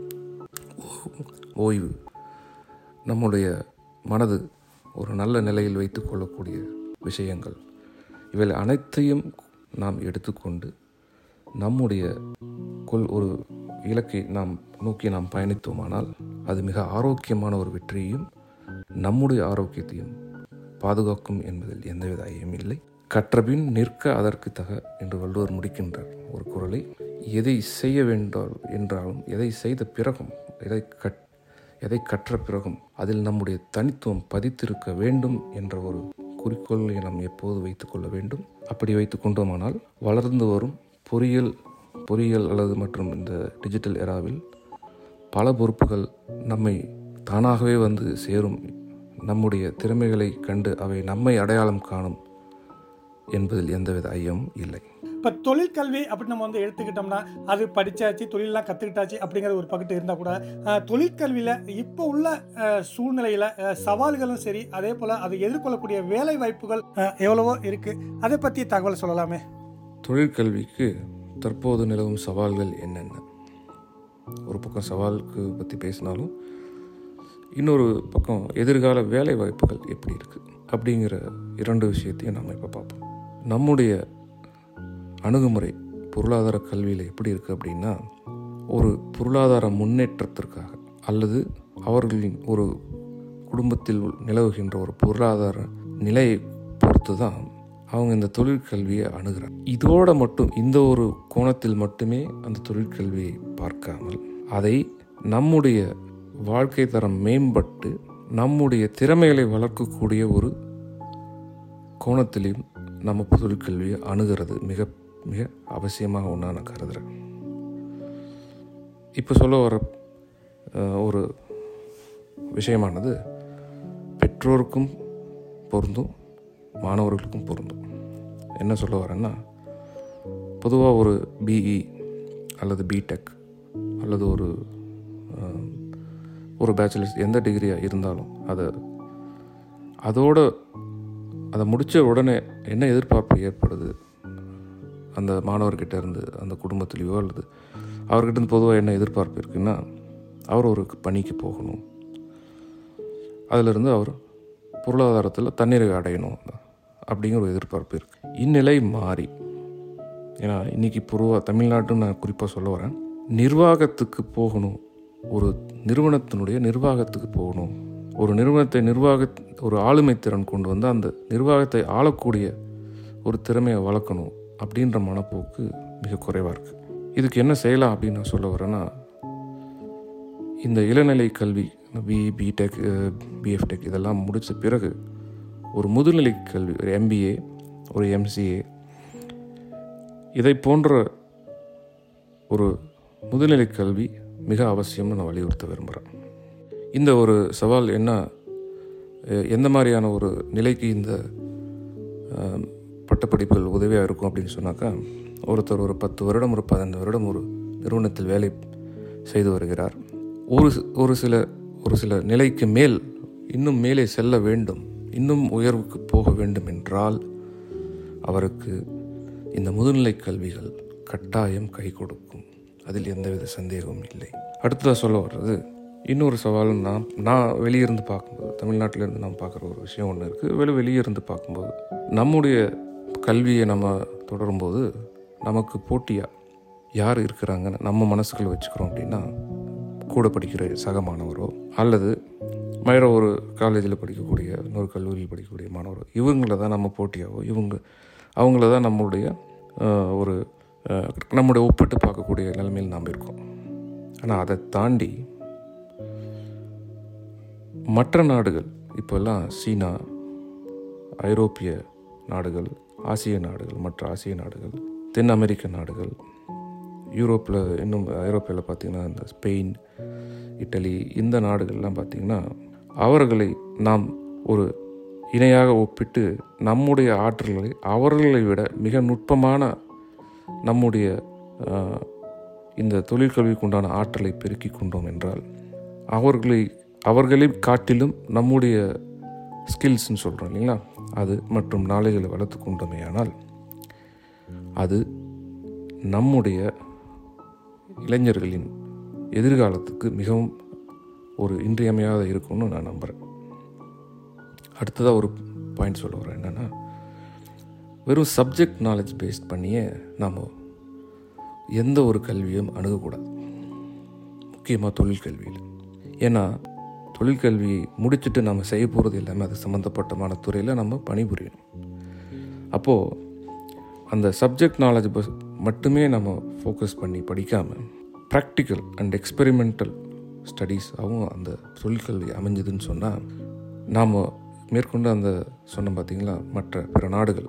ஓ- ஓய்வு நம்முடைய மனது ஒரு நல்ல நிலையில் வைத்துக் கொள்ளக்கூடிய விஷயங்கள் இவைகள் அனைத்தையும் நாம் எடுத்துக்கொண்டு நம்முடைய கொள் ஒரு இலக்கை நாம் நோக்கி நாம் பயணித்தோமானால் அது மிக ஆரோக்கியமான ஒரு வெற்றியையும் நம்முடைய ஆரோக்கியத்தையும் பாதுகாக்கும் என்பதில் எந்தவித ஐயம் இல்லை கற்றபின் நிற்க அதற்கு தக என்று வள்ளுவர் முடிக்கின்றார் ஒரு குறளை எதை செய்ய வேண்டும் என்றாலும் எதை செய்த பிறகும் எதை கட் எதை கற்ற பிறகும் அதில் நம்முடைய தனித்துவம் பதித்திருக்க வேண்டும் என்ற ஒரு குறிக்கோளை நாம் எப்போது வைத்துக்கொள்ள வேண்டும் அப்படி வைத்துக் கொண்டோமானால் வளர்ந்து வரும் பொறியியல் பொறியியல் அல்லது மற்றும் இந்த டிஜிட்டல் எராவில் பல பொறுப்புகள் நம்மை தானாகவே வந்து சேரும் நம்முடைய திறமைகளை கண்டு அவை நம்மை அடையாளம் காணும் என்பதில் எந்தவித ஐயமும் இல்லை இப்போ தொழிற்கல்வி அப்படின்னு நம்ம வந்து எடுத்துக்கிட்டோம்னா அது படித்தாச்சு தொழிலெலாம் கற்றுக்கிட்டாச்சு அப்படிங்கிற ஒரு பக்கத்து இருந்தால் கூட அஹ், தொழிற்கல்வியில் இப்போ உள்ள சூழ்நிலையில் சவால்களும் சரி அதே போல் அதை எதிர்கொள்ளக்கூடிய வேலை வாய்ப்புகள் அஹ், எவ்வளவோ இருக்குது அதை பற்றி தகவல் சொல்லலாமே தொழிற்கல்விக்கு தற்போது நிலவும் சவால்கள் என்னென்ன ஒரு பக்கம் சவாலுக்கு பற்றி பேசினாலும் இன்னொரு பக்கம் எதிர்கால வேலை வாய்ப்புகள் எப்படி இருக்குது அப்படிங்கிற இரண்டு விஷயத்தையும் நாம் இப்போ பார்ப்போம் நம்முடைய அணுகுமுறை பொருளாதார கல்வியில் எப்படி இருக்குது அப்படின்னா ஒரு பொருளாதார முன்னேற்றத்திற்காக அல்லது அவர்களின் ஒரு குடும்பத்தில் நிலவுகின்ற ஒரு பொருளாதார நிலையை பொறுத்து தான் அவங்க இந்த தொழிற்கல்வியை அணுகிறாங்க இதோட மட்டும் இந்த ஒரு கோணத்தில் மட்டுமே அந்த தொழிற்கல்வியை பார்க்காமல் அதை நம்முடைய வாழ்க்கை தரம் மேம்பட்டு நம்முடைய திறமைகளை வளர்க்கக்கூடிய ஒரு கோணத்திலையும் நம்ம தொழிற்கல்வியை அணுகிறது மிக மிக அவசியமாக ஒன்றா நான் கருதுகிறேன் இப்போ சொல்ல வர அஹ், ஒரு விஷயமானது பெற்றோருக்கும் பொருந்தும் மாணவர்களுக்கும் பொருந்தும் என்ன சொல்ல வரேன்னா பொதுவாக ஒரு பிஇ அல்லது பிடெக் அல்லது ஒரு அஹ், ஒரு பேச்சுலர்ஸ் எந்த டிகிரியாக இருந்தாலும் அதை அதோட அதை முடித்த உடனே என்ன எதிர்பார்ப்பு ஏற்படுது அந்த மாணவர்கிட்ட இருந்து அந்த குடும்பத்திலேயோ அல்லது அவர்கிட்ட இருந்து பொதுவாக என்ன எதிர்பார்ப்பு இருக்குன்னா அவர் ஒரு பணிக்கு போகணும் அதிலிருந்து அவர் பொருளாதாரத்தில் தன்னிறைவு அடையணும் அப்படிங்கிற ஒரு எதிர்பார்ப்பு இருக்குது இந்நிலை மாறி ஏன்னா இன்றைக்கி பொதுவாக தமிழ்நாட்டுன்னு நான் குறிப்பாக சொல்ல வரேன் நிர்வாகத்துக்கு போகணும் ஒரு நிறுவனத்தினுடைய நிர்வாகத்துக்கு போகணும் ஒரு நிறுவனத்தை நிர்வாக ஒரு ஆளுமை திறன் கொண்டு வந்து அந்த நிர்வாகத்தை ஆளக்கூடிய ஒரு திறமையை வளர்க்கணும் அப்படின்ற மனப்போக்கு மிக குறைவாக இருக்குது இதுக்கு என்ன செய்யலாம் அப்படின்னு நான் சொல்ல வரேன்னா இந்த இளநிலை கல்வி பிஇ பிடெக் பிஎஃப்டெக் இதெல்லாம் முடித்த பிறகு ஒரு முதுநிலை கல்வி ஒரு எம்பிஏ ஒரு எம்சிஏ இதை போன்ற ஒரு முதுநிலை கல்வி மிக அவசியம்னு நான் வலியுறுத்த விரும்புகிறேன் இந்த ஒரு சவால் என்ன அஹ், எந்த மாதிரியான ஒரு நிலைக்கு இந்த அஹ், பட்டப்படிப்புகள் உதவியாக இருக்கும் அப்படின்னு சொன்னாக்கா ஒருத்தர் ஒரு பத்து வருடம் ஒரு பதினைந்து வருடம் ஒரு நிறுவனத்தில் வேலை செய்து வருகிறார் ஒரு சி- ஒரு சில ஒரு சில நிலைக்கு மேல் இன்னும் மேலே செல்ல வேண்டும் இன்னும் உயர்வுக்கு போக வேண்டும் என்றால் அவருக்கு இந்த முதுநிலை கல்விகள் கட்டாயம் கை கொடுக்கும் அதில் எந்தவித சந்தேகமும் இல்லை அடுத்ததாக சொல்ல வர்றது இன்னொரு சவால் நான் நான் வெளியிருந்து பார்க்கும்போது தமிழ்நாட்டிலேருந்து நான் பார்க்குற ஒரு விஷயம் ஒன்று இருக்குது வெளி வெளியே இருந்து பார்க்கும்போது நம்முடைய கல்வியை நம்ம தொடரும்போது நமக்கு போட்டியாக யார் இருக்கிறாங்கன்னு நம்ம மனசுக்குள்ள வச்சுக்கிறோம் அப்படின்னா கூட படிக்கிற சக மாணவரோ அல்லது வேற ஒரு காலேஜில் படிக்கக்கூடிய இன்னொரு கல்லூரியில் படிக்கக்கூடிய மாணவரோ இவங்கள தான் நம்ம போட்டியாவோ இவங்க அவங்கள தான் நம்மளுடைய ஆஹ், ஒரு ஆஹ், நம்முடைய ஒப்பிட்டு பார்க்கக்கூடிய நிலைமையில் நாம் இருக்கோம் ஆனால் அதை தாண்டி மற்ற நாடுகள் இப்போல்லாம் சீனா ஐரோப்பிய நாடுகள் ஆசிய நாடுகள் மற்ற ஆசிய நாடுகள் தென் அமெரிக்க நாடுகள் யூரோப்பில் இன்னும் ஐரோப்பியில் பார்த்திங்கன்னா இந்த ஸ்பெயின் இட்டலி இந்த நாடுகள்லாம் பார்த்திங்கன்னா அவர்களை நாம் ஒரு இணையாக ஒப்பிட்டு நம்முடைய ஆற்றல்களை அவர்களை விட மிக நுட்பமான நம்முடைய ஆஹ், இந்த தொழிற்கல்விக்கு உண்டான ஆற்றலை பெருக்கிக் கொண்டோம் என்றால் அவர்களை அவர்களை காட்டிலும் நம்முடைய ஸ்கில்ஸ்ன்னு சொல்கிறோம் இல்லைங்களா அது மற்றும் நாலேஜில் வளர்த்து கொண்டோமேயானால் அது நம்முடைய இளைஞர்களின் எதிர்காலத்துக்கு மிகவும் ஒரு இன்றியமையாத இருக்கும்னு நான் நம்புகிறேன் அடுத்ததாக ஒரு பாயிண்ட் சொல்ல வரேன் என்னென்னா வெறும் சப்ஜெக்ட் நாலேஜ் பேஸ்ட் பண்ணியே நாம் எந்த ஒரு கல்வியும் அணுகக்கூடாது முக்கியமாக தொழிற்கல்வியில் ஏன்னா தொழிற்கல்வி முடிச்சுட்டு நம்ம செய்ய போகிறது எல்லாமே அது சம்மந்தப்பட்டமான துறையில் நம்ம பணிபுரியணும் அப்போது அந்த சப்ஜெக்ட் நாலேஜ் பஸ் மட்டுமே நம்ம ஃபோக்கஸ் பண்ணி படிக்காமல் ப்ராக்டிக்கல் அண்ட் எக்ஸ்பெரிமெண்டல் ஸ்டடீஸாகவும் அந்த தொழிற்கல்வி அமைஞ்சதுன்னு சொன்னால் நாம் மேற்கொண்டு அந்த சொன்ன பார்த்தீங்களா மற்ற பிற நாடுகள்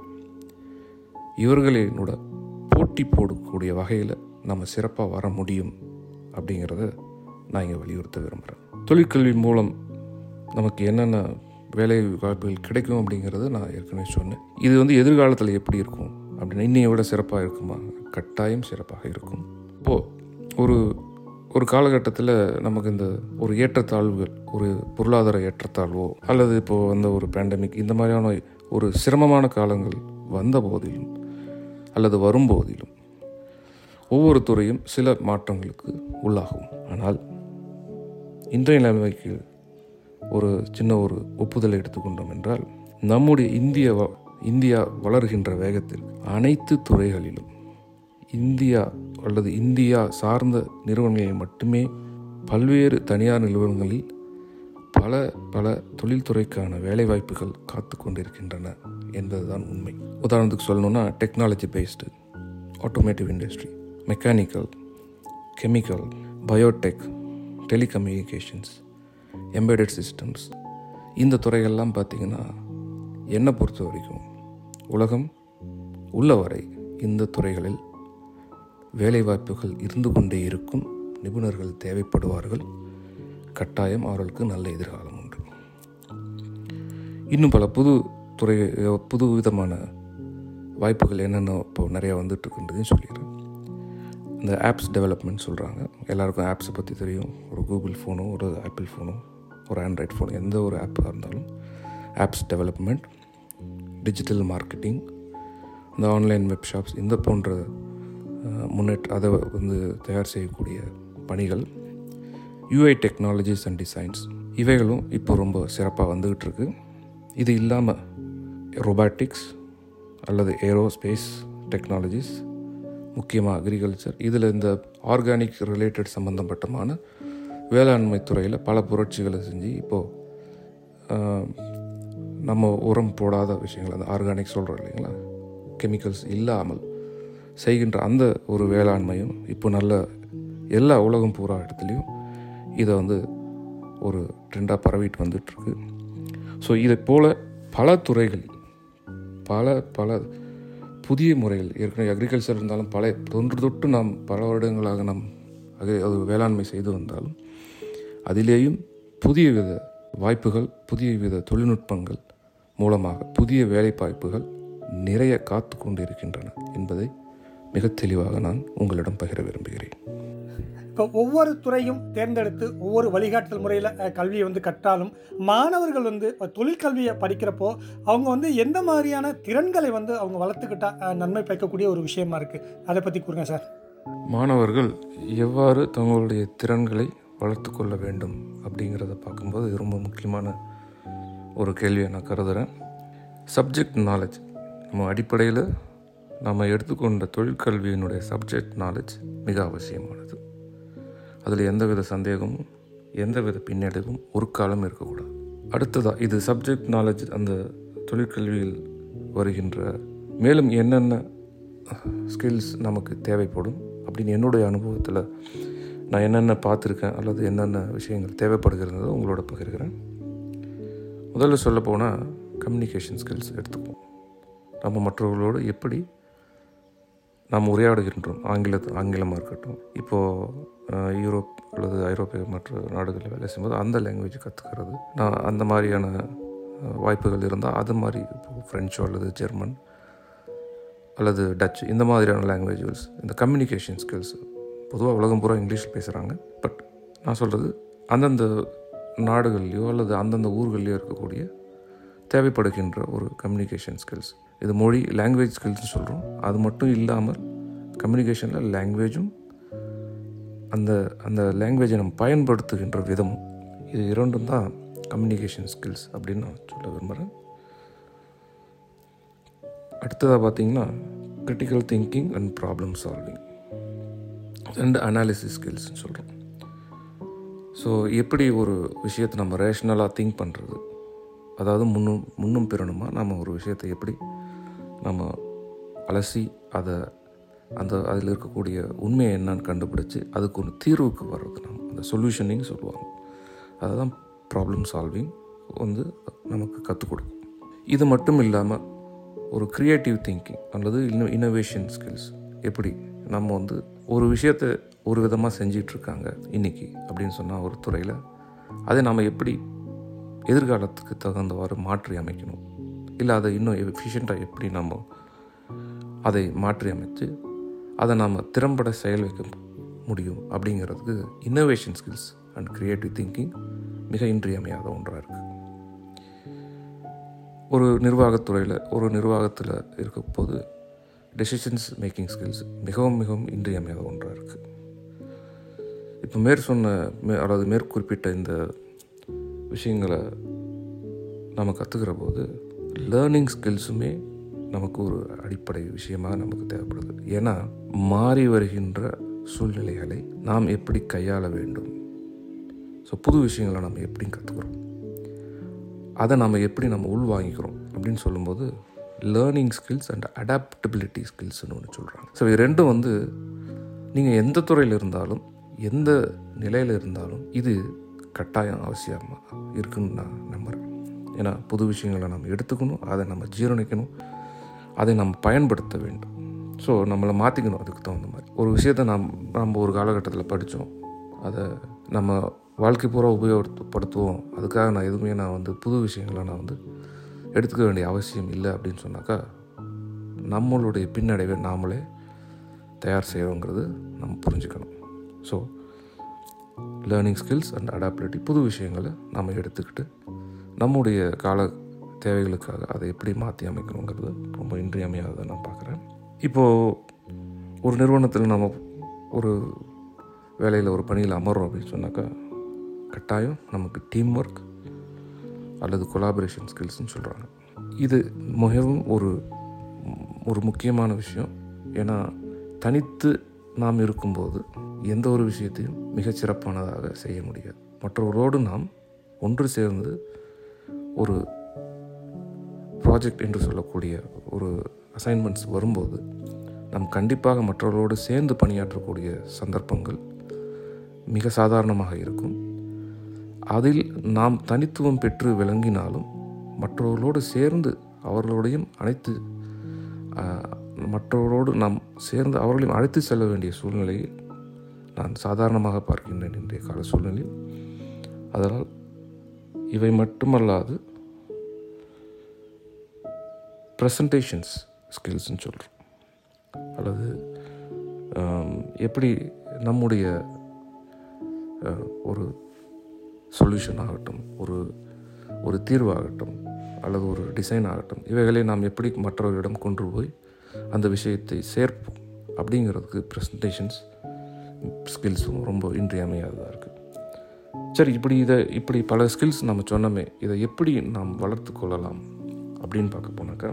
இவர்களினோட போட்டி போடக்கூடிய வகையில் நம்ம சிறப்பாக வர முடியும் அப்படிங்கிறத நான் இங்கே வலியுறுத்த விரும்புகிறேன் தொழிற்கல்வி மூலம் நமக்கு என்னென்ன வேலை வாய்ப்புகள் கிடைக்கும் அப்படிங்கிறத நான் ஏற்கனவே சொன்னேன் இது வந்து எதிர்காலத்தில் எப்படி இருக்கும் அப்படின்னா இன்னையை விட சிறப்பாக இருக்குமா கட்டாயம் சிறப்பாக இருக்கும் இப்போது ஒரு ஒரு காலகட்டத்தில் நமக்கு இந்த ஒரு ஏற்றத்தாழ்வுகள் ஒரு பொருளாதார ஏற்றத்தாழ்வோ அல்லது இப்போது வந்த ஒரு பேண்டமிக் இந்த மாதிரியான ஒரு சிரமமான காலங்கள் வந்த போதிலும் அல்லது வரும்போதிலும் ஒவ்வொரு துறையும் சில மாற்றங்களுக்கு உள்ளாகும் ஆனால் இன்றைய நிலைமைக்கு ஒரு சின்ன ஒரு ஒப்புதலை எடுத்துக்கொண்டோம் என்றால் நம்முடைய இந்திய வ- இந்தியா வளர்கின்ற வேகத்தில் அனைத்து துறைகளிலும் இந்தியா அல்லது இந்தியா சார்ந்த நிறுவனங்களில் மட்டுமே பல்வேறு தனியார் நிறுவனங்களில் பல பல தொழில்துறைக்கான வேலைவாய்ப்புகள் காத்து கொண்டிருக்கின்றன என்பதுதான் உண்மை உதாரணத்துக்கு சொல்லணும்னா technology based automotive industry mechanical chemical biotech telecommunications embedded systems இந்த துறைகள்லாம் பார்த்திங்கன்னா என்னை பொறுத்த வரைக்கும் உலகம் உள்ள வரை இந்த துறைகளில் வேலைவாய்ப்புகள் இருந்து கொண்டே இருக்கும் நிபுணர்கள் தேவைப்படுவார்கள் கட்டாயம் அவர்களுக்கு நல்ல எதிர்காலம் உண்டு இன்னும் பல புது துறை புது விதமான வாய்ப்புகள் என்னென்ன இப்போ நிறையா வந்துட்டு இருக்குன்றதையும் சொல்லிடுறேன் இந்த ஆப்ஸ் டெவலப்மெண்ட் சொல்கிறாங்க எல்லாருக்கும் ஆப்ஸை பற்றி தெரியும் ஒரு கூகுள் ஃபோனோ ஒரு ஆப்பிள் ஃபோனோ ஒரு ஆண்ட்ராய்ட் ஃபோனோ எந்த ஒரு ஆப்பாக இருந்தாலும் ஆப்ஸ் டெவலப்மெண்ட் டிஜிட்டல் மார்க்கெட்டிங் இந்த ஆன்லைன் வெப் ஷாப்ஸ் இந்த போன்ற அஹ், முன்னேற்ற அதை வந்து தயார் செய்யக்கூடிய பணிகள் யூஐ டெக்னாலஜிஸ் அண்ட் டிசைன்ஸ் இவைகளும் இப்போ ரொம்ப சிறப்பாக வந்துக்கிட்டு இருக்கு இது இல்லாமல் ரொபாட்டிக்ஸ் அல்லது ஏரோஸ்பேஸ் டெக்னாலஜிஸ் முக்கியமாக அக்ரிகல்ச்சர் இதில் இந்த ஆர்கானிக் ரிலேட்டட் சம்மந்தப்பட்டமான வேளாண்மை துறையில் பல புரட்சிகளை செஞ்சு இப்போது நம்ம உரம் போடாத விஷயங்கள் அந்த ஆர்கானிக் சொல்கிறோம் இல்லைங்களா கெமிக்கல்ஸ் இல்லாமல் செய்கின்ற அந்த ஒரு வேளாண்மையும் இப்போ நல்ல எல்லா உலகம் பூரா இடத்துலையும் இதை வந்து ஒரு ட்ரெண்டாக பரவிட்டு வந்துட்டுருக்கு ஸோ இதை போல் பல துறைகளில் பல பல புதிய முறைகள் ஏற்கனவே அக்ரிகல்ச்சர் இருந்தாலும் பல தொன்று தொட்டு நாம் பல வருடங்களாக நாம் அது அது வேளாண்மை செய்து வந்தாலும் அதிலேயும் புதிய வித வாய்ப்புகள் புதிய வித தொழில்நுட்பங்கள் மூலமாக புதிய வேலைவாய்ப்புகள் நிறைய காத்து கொண்டிருக்கின்றன என்பதை மிக தெளிவாக நான் உங்களிடம் பகிர விரும்புகிறேன் இப்போ ஒவ்வொரு துறையும் தேர்ந்தெடுத்து ஒவ்வொரு வழிகாட்டுதல் முறையில் கல்வியை வந்து கற்றாலும் மாணவர்கள் வந்து இப்ப தொழிற்கல்வியை படிக்கிறப்போ அவங்க வந்து எந்த மாதிரியான திறன்களை வந்து அவங்க வளர்த்துக்கிட்டா அஹ், நன்மை பயக்கக்கூடிய ஒரு விஷயமா இருக்குது அதை பற்றி கூறுங்க சார் மாணவர்கள் எவ்வாறு தங்களுடைய திறன்களை வளர்த்து கொள்ள வேண்டும் அப்படிங்கிறத பார்க்கும்போது இது ரொம்ப முக்கியமான ஒரு கேள்வியை நான் கருதுகிறேன் சப்ஜெக்ட் நாலேஜ் நம்ம அடிப்படையில் நம்ம எடுத்துக்கொண்ட தொழிற்கல்வியினுடைய சப்ஜெக்ட் நாலேஜ் மிக அவசியமானது அதில் எந்தவித சந்தேகமும் எந்தவித பின்னடைவும் ஒரு காலம் இருக்கக்கூடாது அடுத்ததாக இது சப்ஜெக்ட் நாலேஜ் அந்த தொழிற்கல்வியில் வருகின்ற மேலும் என்னென்ன ஸ்கில்ஸ் நமக்கு தேவைப்படும் அப்படின்னு என்னுடைய அனுபவத்தில் நான் என்னென்ன பார்த்துருக்கேன் அல்லது என்னென்ன விஷயங்கள் தேவைப்படுகிறதோ உங்களோட பகிர்கிறேன் முதல்ல சொல்ல போனால் கம்யூனிகேஷன் ஸ்கில்ஸ் எடுத்துப்போம் நம்ம மற்றவர்களோடு எப்படி நாம் உரையாடுகின்றோம் ஆங்கில ஆங்கிலமாக இருக்கட்டும் இப்போது யூரோப் அல்லது ஐரோப்பிய மற்ற நாடுகளில் வேலை செய்யும்போது அந்த லாங்குவேஜ் கற்றுக்கிறது நான் அந்த மாதிரியான அஹ், வாய்ப்புகள் இருந்தால் அது மாதிரி இப்போ ஃப்ரெஞ்சோ அல்லது ஜெர்மன் அல்லது டச் இந்த மாதிரியான லாங்குவேஜஸ் இந்த கம்யூனிகேஷன் ஸ்கில்ஸ் பொதுவாக உலகம் பூரா இங்கிலீஷில் பேசுகிறாங்க பட் நான் சொல்கிறது அந்தந்த நாடுகள்லையோ அல்லது அந்தந்த ஊர்கள்லையோ இருக்கக்கூடிய தேவைப்படுகின்ற ஒரு கம்யூனிகேஷன் ஸ்கில்ஸ் இது மொழி லாங்குவேஜ் ஸ்கில்ஸ்னு சொல்கிறோம் அது மட்டும் இல்லாமல் கம்யூனிகேஷனில் லாங்குவேஜும் அந்த அந்த லாங்குவேஜை நம்ம பயன்படுத்துகின்ற விதமும் இது இரண்டும் தான் கம்யூனிகேஷன் ஸ்கில்ஸ் அப்படின்னு நான் சொல்ல விரும்புகிறேன் அடுத்ததாக பார்த்தீங்கன்னா critical thinking and problem solving and analysis ஸ்கில்ஸ்னு சொல்கிறோம் ஸோ எப்படி ஒரு விஷயத்தை நம்ம ரேஷ்னலாக திங்க் பண்ணுறது அதாவது முன்னும் முன்னும் பிறனுமா நம்ம ஒரு விஷயத்தை எப்படி நம்ம அலசி அதை அந்த அதில் இருக்கக்கூடிய உண்மையை என்னன்னு கண்டுபிடிச்சி அதுக்கு ஒரு தீர்வுக்கு வர்றது நம்ம அந்த சொல்யூஷனிங் சொல்லுவாங்க அதுதான் ப்ராப்ளம் சால்விங் வந்து நமக்கு கற்றுக் கொடுக்கும் இது மட்டும் இல்லாமல் ஒரு க்ரியேட்டிவ் திங்கிங் அல்லது இன்னும் இன்னோவேஷன் ஸ்கில்ஸ் எப்படி நம்ம வந்து ஒரு விஷயத்தை ஒரு விதமாக செஞ்சிட்ருக்காங்க இன்றைக்கி அப்படின்னு சொன்னால் ஒரு துறையில் அதை நாம் எப்படி எதிர்காலத்துக்கு தகுந்தவாறு மாற்றி அமைக்கணும் இல்லை அதை இன்னும் எஃபிஷியண்ட்டாக எப்படி நம்ம அதை மாற்றி அமைச்சு அதை நாம் திறம்பட செயல் வைக்க முடியும் அப்படிங்கிறதுக்கு innovation skills and creative thinking மிக இன்றியமையாத ஒன்றாக இருக்குது ஒரு நிர்வாகத்துறையில் ஒரு நிர்வாகத்தில் இருக்க போது டெசிஷன்ஸ் மேக்கிங் ஸ்கில்ஸ் மிகவும் மிகவும் இன்றியமையாத ஒன்றாக இருக்குது இப்போ மேற் சொன்ன மே அதாவது மேற்குறிப்பிட்ட இந்த விஷயங்களை நம்ம கற்றுக்கிற போது லேர்னிங் ஸ்கில்ஸுமே நமக்கு ஒரு அடிப்படை விஷயமாக நமக்கு தேவைப்படுது ஏன்னா மாறி வருகின்ற சூழ்நிலைகளை நாம் எப்படி கையாள வேண்டும் ஸோ புது விஷயங்களை நம்ம எப்படி கற்றுக்குறோம் அதை நம்ம எப்படி நம்ம உள்வாங்கிக்கிறோம் அப்படின்னு சொல்லும்போது லேர்னிங் ஸ்கில்ஸ் அண்ட் அடாப்டபிலிட்டி ஸ்கில்ஸ்னு ஒன்று சொல்கிறாங்க ஸோ இது ரெண்டும் வந்து நீங்கள் எந்த துறையில் இருந்தாலும் எந்த நிலையில் இருந்தாலும் இது கட்டாயம் அவசியமாக இருக்குன்னு நான் நம்புகிறேன் ஏன்னா புது விஷயங்களை நம்ம எடுத்துக்கணும் அதை நம்ம ஜீரணிக்கணும் அதை நம்ம பயன்படுத்த வேண்டும் ஸோ நம்மளை மாற்றிக்கணும் அதுக்கு தகுந்த மாதிரி ஒரு விஷயத்தை நாம் நம்ம ஒரு காலகட்டத்தில் படித்தோம் அதை நம்ம வாழ்க்கை பூரா உபயோகப்படுத்துவோம் அதுக்காக நான் எதுவுமே நான் வந்து புது விஷயங்களை நான் வந்து எடுத்துக்க வேண்டிய அவசியம் இல்லை அப்படின்னு சொன்னாக்கா நம்மளுடைய பின்னடைவை நாமளே தயார் செய்கிறோங்கிறது நம்ம புரிஞ்சுக்கணும் so learning skills and adaptability புது விஷயங்களை நம்ம எடுத்துக்கிட்டு நம்முடைய கால தேவைகளுக்காக அதை எப்படி மாற்றி அமைக்கணுங்கிறது ரொம்ப இன்றியமையாததை நான் பார்க்குறேன் இப்போது ஒரு நிறுவனத்தில் நம்ம ஒரு வேலையில் ஒரு பணியில் அமர்றோம் அப்படின்னு சொன்னாக்கா கட்டாயம் நமக்கு டீம் ஒர்க் அல்லது கொலாபரேஷன் ஸ்கில்ஸ்னு சொல்கிறாங்க இது மிகவும் ஒரு ஒரு முக்கியமான விஷயம் ஏன்னா தனித்து நாம் இருக்கும்போது எந்த ஒரு விஷயத்தையும் மிகச்சிறப்பானதாக செய்ய முடியாது மற்றவர்களோடு நாம் ஒன்று சேர்ந்து ஒரு ப்ராஜெக்ட் என்று சொல்லக்கூடிய ஒரு அசைன்மெண்ட்ஸ் வரும்போது நாம் கண்டிப்பாக மற்றவர்களோடு சேர்ந்து பணியாற்றக்கூடிய சந்தர்ப்பங்கள் மிக சாதாரணமாக இருக்கும் அதில் நாம் தனித்துவம் பெற்று விளங்கினாலும் மற்றவர்களோடு சேர்ந்து அவர்களோடையும் அனைத்து மற்றவர்களோடு நாம் சேர்ந்து அவர்களையும் அழைத்து செல்ல வேண்டிய சூழ்நிலையை நான் சாதாரணமாக பார்க்கின்றேன் இன்றைய கால சூழ்நிலையில் அதனால் இவை மட்டுமல்லாது ப்ரெசன்டேஷன்ஸ் ஸ்கில்ஸ்ன்னு சொல்கிறோம் அல்லது எப்படி நம்முடைய ஒரு சொல்யூஷன் ஆகட்டும் ஒரு ஒரு தீர்வாகட்டும் அல்லது ஒரு டிசைன் ஆகட்டும் இவைகளை நாம் எப்படி மற்றவர்களிடம் கொண்டு போய் அந்த விஷயத்தை சேர்ப்போம் அப்படிங்கிறதுக்கு ப்ரெசன்டேஷன்ஸ் ஸ்கில்ஸும் ரொம்ப இன்றியமையாததாக இருக்குது சரி இப்படி இதை இப்படி பல ஸ்கில்ஸ் நம்ம சொன்னோமே இதை எப்படி நாம் வளர்த்து கொள்ளலாம் அப்படின்னு பார்க்க போனாக்கா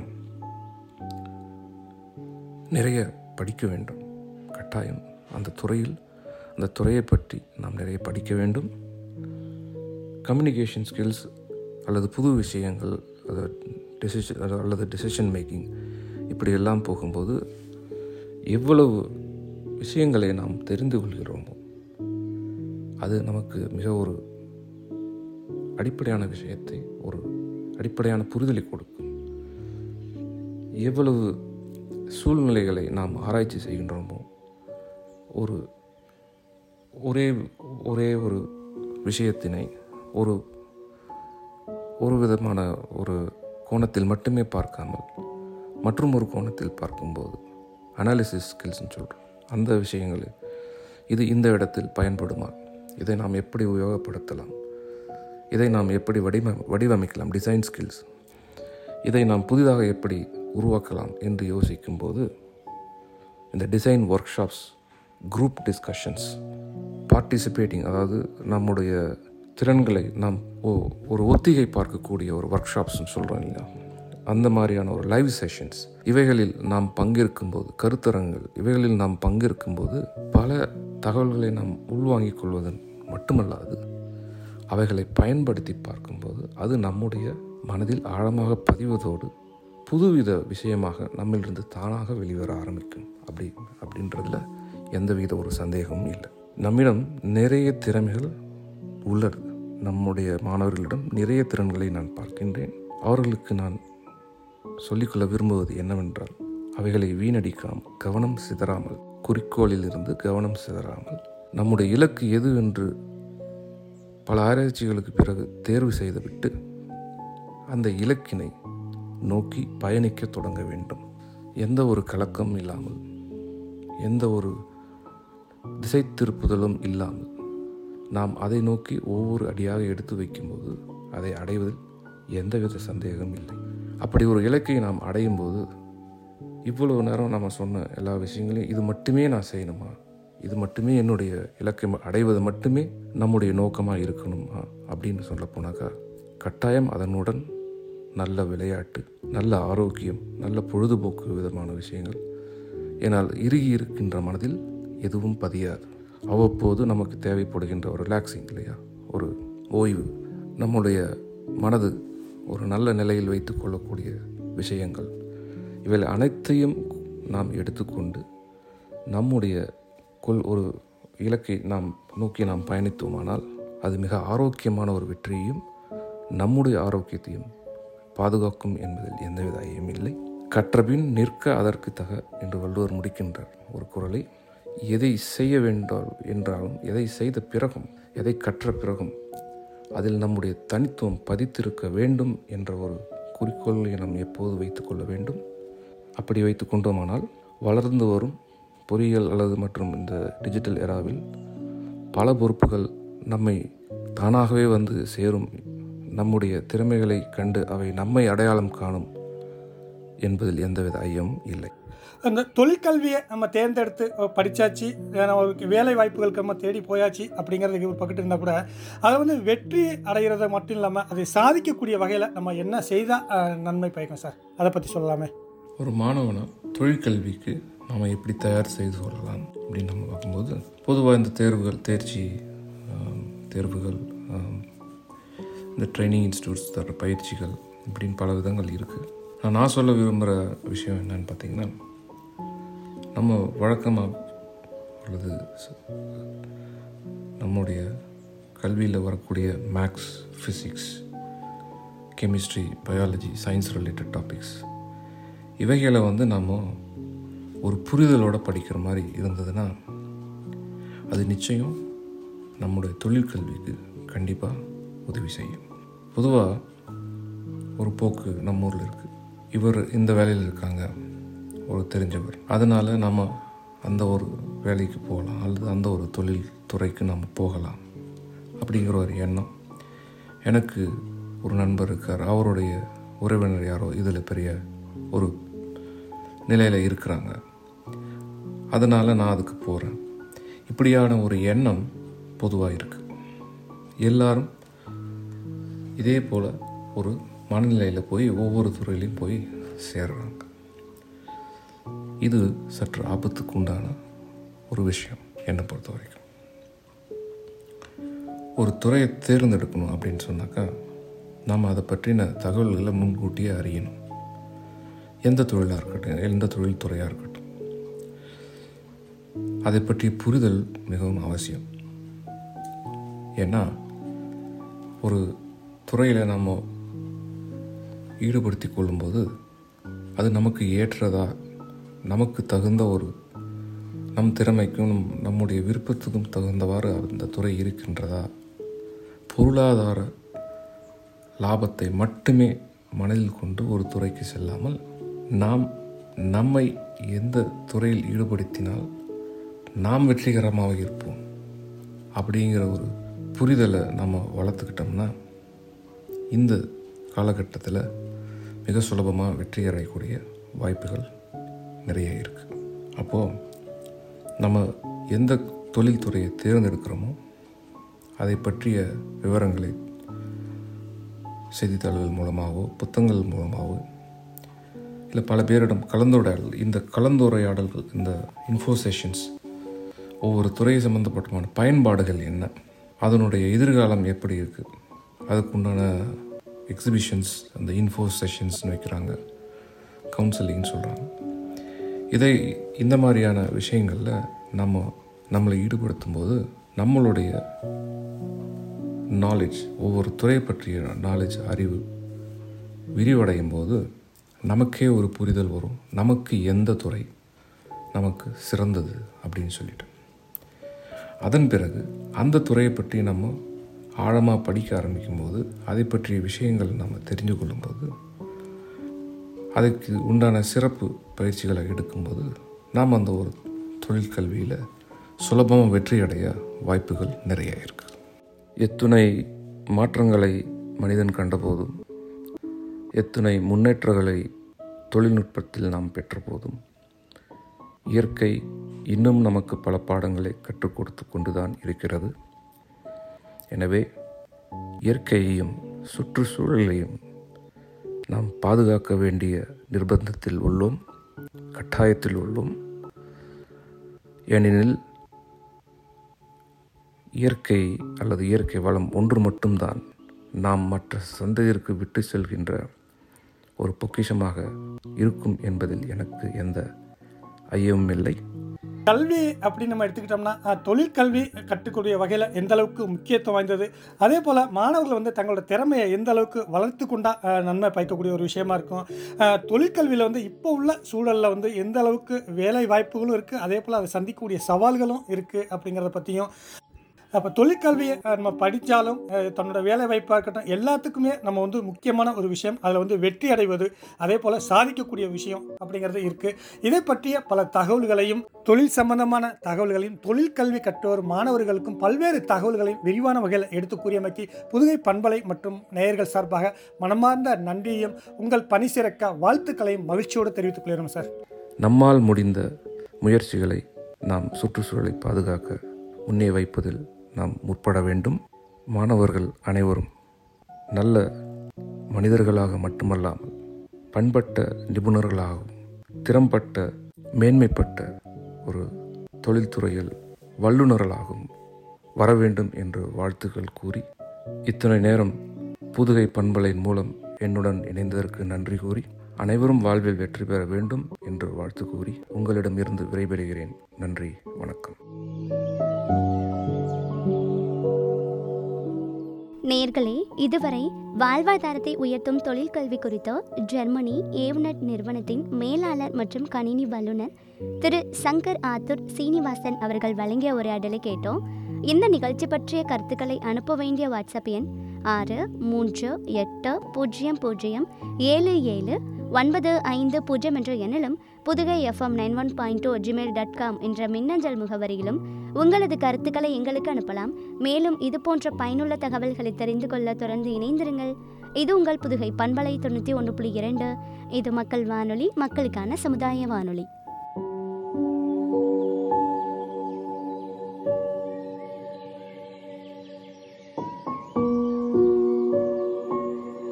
நிறைய படிக்க வேண்டும் கட்டாயம் அந்த துறையில் அந்த துறையை பற்றி நாம் நிறைய படிக்க வேண்டும் கம்யூனிகேஷன் ஸ்கில்ஸ் அல்லது புது விஷயங்கள் அது டெசிஷன் அல்லது டெசிஷன் மேக்கிங் இப்படியெல்லாம் போகும்போது எவ்வளவு விஷயங்களை நாம் தெரிந்து கொள்கிறோமோ அது நமக்கு மிக ஒரு அடிப்படையான விஷயத்தை ஒரு அடிப்படையான புரிதலை கொடுக்கும் எவ்வளவு சூழ்நிலைகளை நாம் ஆராய்ச்சி செய்கின்றோமோ ஒரு ஒரே ஒரே ஒரு விஷயத்தினை ஒரு ஒரு விதமான ஒரு கோணத்தில் மட்டுமே பார்க்காமல் மற்றும் ஒரு கோணத்தில் பார்க்கும்போது அனாலிசிஸ் ஸ்கில்ஸ்னு சொல்கிறோம் அந்த விஷயங்கள் இது இந்த இடத்தில் பயன்படுமா இதை நாம் எப்படி உபயோகப்படுத்தலாம் இதை நாம் எப்படி வடிவ வடிவமைக்கலாம் டிசைன் ஸ்கில்ஸ் இதை நாம் புதிதாக எப்படி உருவாக்கலாம் என்று யோசிக்கும்போது இந்த design workshops group discussions participating அதாவது நம்முடைய திறன்களை நாம் ஒ- ஒரு ஒத்திகை பார்க்கக்கூடிய ஒரு ஒர்க் ஷாப்ஸ்னு சொல்கிறோம் இல்லையா அந்த மாதிரியான ஒரு லைவ் செஷன்ஸ் இவைகளில் நாம் பங்கேற்கும்போது கருத்தரங்கள் இவைகளில் நாம் பங்கேற்கும்போது பல தகவல்களை நாம் உள்வாங்கிக் கொள்வதன் மட்டுமல்லாது அவைகளை பயன்படுத்தி பார்க்கும்போது அது நம்முடைய மனதில் ஆழமாக பதிவதோடு புதுவித விஷயமாக நம்மிலிருந்து தானாக வெளிவர ஆரம்பிக்கும் அப்படி அப்படின்றதுல எந்தவித ஒரு சந்தேகமும் இல்லை நம்மிடம் நிறைய திறமைகள் உள்ளது நம்முடைய மாணவர்களிடம் நிறைய திறன்களை நான் பார்க்கின்றேன் அவர்களுக்கு நான் சொல்லிக்கொள்ள விரும்புவது என்னவென்றால் அவைகளை வீணடிக்காமல் கவனம் சிதறாமல் குறிக்கோளில் இருந்து கவனம் சிதறாமல் நம்முடைய இலக்கு எது என்று பல ஆராய்ச்சிகளுக்கு பிறகு தேர்வு செய்துவிட்டு அந்த இலக்கினை நோக்கி பயணிக்க தொடங்க வேண்டும் எந்த ஒரு கலக்கம் இல்லாமல் எந்த ஒரு திசை திருப்புதலும் இல்லாமல் நாம் அதை நோக்கி ஒவ்வொரு அடியாக எடுத்து வைக்கும்போது அதை அடைவதில் எந்தவித சந்தேகமும் இல்லை அப்படி ஒரு இலக்கை நாம் அடையும் போது இவ்வளவு நேரம் நம்ம சொன்ன எல்லா விஷயங்களையும் இது மட்டுமே நான் செய்யணுமா இது மட்டுமே என்னுடைய இலக்கை ம- அடைவது மட்டுமே நம்முடைய நோக்கமாக இருக்கணுமா அப்படின்னு சொல்ல போனாக்கா கட்டாயம் அதனுடன் நல்ல விளையாட்டு நல்ல ஆரோக்கியம் நல்ல பொழுதுபோக்கு விதமான விஷயங்கள் ஏனால் இறுகி இருக்கின்ற மனதில் எதுவும் பதியாது அவ்வப்போது நமக்கு தேவைப்படுகின்ற ஒரு ரிலாக்ஸிங் இல்லையா ஒரு ஓய்வு நம்முடைய மனது ஒரு நல்ல நிலையில் வைத்துக் கொள்ளக்கூடிய விஷயங்கள் இவை அனைத்தையும் நாம் எடுத்துக்கொண்டு நம்முடைய கொள் ஒரு இலக்கை நாம் நோக்கி நாம் பயணித்தோமானால் அது மிக ஆரோக்கியமான ஒரு வெற்றியையும் நம்முடைய ஆரோக்கியத்தையும் பாதுகாக்கும் என்பதில் எந்தவித ஐயம் இல்லை கற்றபின் நிற்க அதற்கு தக என்று வள்ளுவர் முடிக்கின்றார் ஒரு குறளை எதை செய்ய வேண்டால் என்றாலும் எதை செய்த பிறகும் எதை கற்ற பிறகும் அதில் நம்முடைய தனித்துவம் பதித்திருக்க வேண்டும் என்ற ஒரு குறிக்கோளை நாம் எப்போது வைத்துக்கொள்ள வேண்டும் அப்படி வைத்து கொண்டோமானால் வளர்ந்து வரும் பொறியியல் அல்லது மற்றும் இந்த டிஜிட்டல் எராவில் பல பொறுப்புகள் நம்மை தானாகவே வந்து சேரும் நம்முடைய திறமைகளை கண்டு அவை நம்மை அடையாளம் காணும் என்பதில் எந்தவித ஐயமும் இல்லை அந்த தொழிற்கல்வியை நம்ம தேர்ந்தெடுத்து அஹ், படிச்சாச்சு அஹ், ஒரு வேலை வாய்ப்புகளுக்கு நம்ம தேடி போயாச்சு அப்படிங்கிறதுக்கு ஒரு பக்கத்து இருந்தால் கூட அதை வந்து வெற்றி அடைகிறத மட்டும் இல்லாமல் அதை சாதிக்கக்கூடிய வகையில் நம்ம என்ன செய்தால் நன்மை பயக்கும் சார் அதை பற்றி சொல்லலாமே ஒரு மாணவனை தொழிற்கல்விக்கு நாம் எப்படி தயார் செய்து கொள்ளலாம் அப்படின்னு நம்ம பார்க்கும்போது பொதுவாக இந்த தேர்வுகள் தேர்ச்சி ஆம், தேர்வுகள் ஆம், இந்த ட்ரைனிங் இன்ஸ்டியூட்ஸ் தர பயிற்சிகள் இப்படின்னு பல விதங்கள் இருக்குது நான் நான் சொல்ல விரும்புகிற விஷயம் என்னன்னு பார்த்தீங்கன்னா நம்ம வழக்கமாக அல்லது ச- நம்முடைய கல்வியில் வரக்கூடிய maths physics chemistry biology science related topics இவைகளை வந்து நாம் ஒரு புரிதலோட படிக்கிற மாதிரி இருந்ததுன்னா அது நிச்சயம் நம்முடைய தொழிற்கல்விக்கு கண்டிப்பாக உதவி செய்யும் பொதுவாக ஒரு போக்கு நம்ம ஊரில் இருக்குது இவர் இந்த வேலையில் இருக்காங்க ஒரு தெரிஞ்சவர் அதனால் நம்ம அந்த ஒரு வேலைக்கு போகலாம் அல்லது அந்த ஒரு தொழில் துறைக்கு நம்ம போகலாம் அப்படிங்கிற ஒரு எண்ணம் எனக்கு ஒரு நண்பர் இருக்கார் அவருடைய உறவினர் யாரோ இதில் பெரிய ஒரு நிலையில் இருக்கிறாங்க அதனால் நான் அதுக்கு போகிறேன் இப்படியான ஒரு எண்ணம் பொதுவாக இருக்குது எல்லாரும் இதே போல் ஒரு மனநிலையில் போய் ஒவ்வொரு துறையிலையும் போய் சேர்றாங்க இது சற்று ஆபத்துக்கு உண்டான ஒரு விஷயம் என்னை பொறுத்த வரைக்கும் ஒரு துறையை தேர்ந்தெடுக்கணும் அப்படின்னு சொன்னாக்கா நாம் அதை பற்றின தகவல்களை முன்கூட்டியே அறியணும் எந்த தொழிலாக இருக்கட்டும் எந்த தொழில் துறையாக இருக்கட்டும் அதை பற்றிய புரிதல் மிகவும் அவசியம் ஏன்னா ஒரு துறையில் நம்ம ஈடுபடுத்தி கொள்ளும்போது அது நமக்கு ஏற்றதா நமக்கு தகுந்த ஒரு நம் திறமைக்கும் நம் நம்முடைய விருப்பத்துக்கும் தகுந்தவாறு அந்த துறை இருக்கின்றதா பொருளாதார லாபத்தை மட்டுமே மனதில் கொண்டு ஒரு துறைக்கு செல்லாமல் நாம் நம்மை எந்த துறையில் ஈடுபடுத்தினால் நாம் வெற்றிகரமாக இருப்போம் அப்படிங்கிற ஒரு புரிதலை நம்ம வளர்த்துக்கிட்டோம்னா இந்த காலகட்டத்தில் மிக சுலபமாக வெற்றி அடையக்கூடிய வாய்ப்புகள் நிறைய இருக்குது அப்போது நம்ம எந்த தொழில் துறையை தேர்ந்தெடுக்கிறோமோ அதை பற்றிய விவரங்களை செய்தித்தாள்கள் மூலமாகவோ புத்தகங்கள் மூலமாகவோ இல்லை பல பேரிடம் கலந்துரையாடல் இந்த கலந்துரையாடல்கள் இந்த இன்ஃபோ செஷன்ஸ் ஒவ்வொரு துறை சம்மந்தப்பட்டமான பயன்பாடுகள் என்ன அதனுடைய எதிர்காலம் எப்படி இருக்குது அதுக்குண்டான எக்ஸிபிஷன்ஸ் அந்த இன்ஃபோ செஷன்ஸ்னு வைக்கிறாங்க கவுன்சிலிங்னு சொல்கிறாங்க இதை இந்த மாதிரியான விஷயங்களில் நம்ம நம்மளை ஈடுபடுத்தும் போது நம்மளுடைய நாலேஜ் ஒவ்வொரு துறை பற்றிய நாலேஜ் அறிவு விரிவடையும் போது நமக்கே ஒரு புரிதல் வரும் நமக்கு எந்த துறை நமக்கு சிறந்தது அப்படின்னு சொல்லிட்டு அதன் பிறகு அந்த துறையை பற்றி நம்ம ஆழமாக படிக்க ஆரம்பிக்கும்போது அதை பற்றிய விஷயங்கள் நம்ம தெரிஞ்சு கொள்ளும்போது அதுக்கு உண்டான சிறப்பு பயிற்சிகளை எடுக்கும்போது நாம் அந்த ஒரு தொழிற்கல்வியில் சுலபமாக வெற்றி அடைய வாய்ப்புகள் நிறைய இருக்குது எத்துணை மாற்றங்களை மனிதன் கண்டபோதும் எத்துணை முன்னேற்றங்களை தொழில்நுட்பத்தில் நாம் பெற்றபோதும் இயற்கை இன்னும் நமக்கு பல பாடங்களை கற்றுக் கொடுத்து கொண்டுதான் இருக்கிறது எனவே இயற்கையையும் சுற்றுச்சூழலையும் நாம் பாதுகாக்க வேண்டிய நிர்பந்தத்தில் உள்ளோம் கட்டாயத்தில் உள்ளோம் ஏனெனில் இயற்கை அல்லது இயற்கை வளம் ஒன்று மட்டும்தான் நாம் மற்ற சந்ததியிற்கு விட்டு செல்கின்ற ஒரு பொக்கிஷமாக இருக்கும் என்பதில் எனக்கு எந்த ஐயமும் இல்லை கல்வி அப்படின்னு நம்ம எடுத்துக்கிட்டோம்னா அஹ், தொழிற்கல்வி கற்றுக்கூடிய வகையில் எந்த அளவுக்கு முக்கியத்துவம் வாய்ந்தது அதே போல் மாணவர்கள் வந்து தங்களோட திறமையை எந்த அளவுக்கு வளர்த்து கொண்டா அஹ், நன்மை பயக்கக்கூடிய ஒரு விஷயமா இருக்கும் அஹ், தொழிற்கல்வியில் வந்து இப்போ உள்ள சூழலில் வந்து எந்த அளவுக்கு வேலை வாய்ப்புகளும் இருக்குது அதே போல் அதை சந்திக்கக்கூடிய சவால்களும் இருக்குது அப்படிங்கிறத பற்றியும் அப்போ தொழிற்கல்வியை அஹ், நம்ம படித்தாலும் தன்னோட வேலை வாய்ப்பாக இருக்கட்டும் எல்லாத்துக்குமே நம்ம வந்து முக்கியமான ஒரு விஷயம் அதில் வந்து வெற்றி அடைவது அதே போல் சாதிக்கக்கூடிய விஷயம் அப்படிங்கிறது இருக்குது இதை பற்றிய பல தகவல்களையும் தொழில் சம்பந்தமான தகவல்களையும் தொழிற்கல்வி கற்றோர் மாணவர்களுக்கும் பல்வேறு தகவல்களையும் விரிவான வகையில் எடுத்து கூறியமைக்கு புதுகை பண்பலை மற்றும் நேயர்கள் சார்பாக மனமார்ந்த நன்றியையும் உங்கள் பணி சிறக்க வாழ்த்துக்களையும் மகிழ்ச்சியோடு தெரிவித்துக் கொள்கிறோம் சார் நம்மால் முடிந்த முயற்சிகளை நாம் சுற்றுச்சூழலை பாதுகாக்க முன்னே வைப்பதில் நாம் முற்பட வேண்டும் மாணவர்கள் அனைவரும் நல்ல மனிதர்களாக மட்டுமல்லாமல் பண்பட்ட நிபுணர்களாகவும் திறம்பட்ட மேன்மைப்பட்ட ஒரு தொழில்துறையில் வல்லுநர்களாகவும் வர வேண்டும் என்று வாழ்த்துக்கள் கூறி இத்தனை நேரம் புதுகை பண்பலையின் மூலம் என்னுடன் இணைந்ததற்கு நன்றி கூறி அனைவரும் வாழ்வில் வெற்றி பெற வேண்டும் என்று வாழ்த்து கூறி உங்களிடமிருந்து விடைபெறுகிறேன் நன்றி வணக்கம் நேர்களே இதுவரை வாழ்வாதாரத்தை உயர்த்தும் தொழிற்கல்வி குறித்து ஜெர்மனி ஏவ்நெட் நிறுவனத்தின் மேலாளர் மற்றும் கணினி வல்லுநர் திரு சங்கர் ஆத்தூர் சீனிவாசன் அவர்கள் வழங்கிய உரையாடலை கேட்டோம் இந்த நிகழ்ச்சி பற்றிய கருத்துக்களை அனுப்ப வேண்டிய வாட்ஸ்அப் எண் ஆறு மூன்று எட்டு பூஜ்ஜியம் பூஜ்ஜியம் ஏழு ஏழு ஒன்பது ஐந்து பூஜ்ஜியம் என்ற எண்ணிலும் Pudugai FM nine one point two Gmail dot com என்ற மின்னஞ்சல் முகவரியிலும் உங்களது கருத்துக்களை எங்களுக்கு அனுப்பலாம் மேலும் இது போன்ற பயனுள்ள தகவல்களை தெரிந்து கொள்ள தொடர்ந்து இணைந்திருங்கள் இது உங்கள் புதுகை பண்பலை தொண்ணூற்றி ஒன்று புள்ளி இரண்டு இது மக்கள் வானொலி மக்களுக்கான சமுதாய வானொலி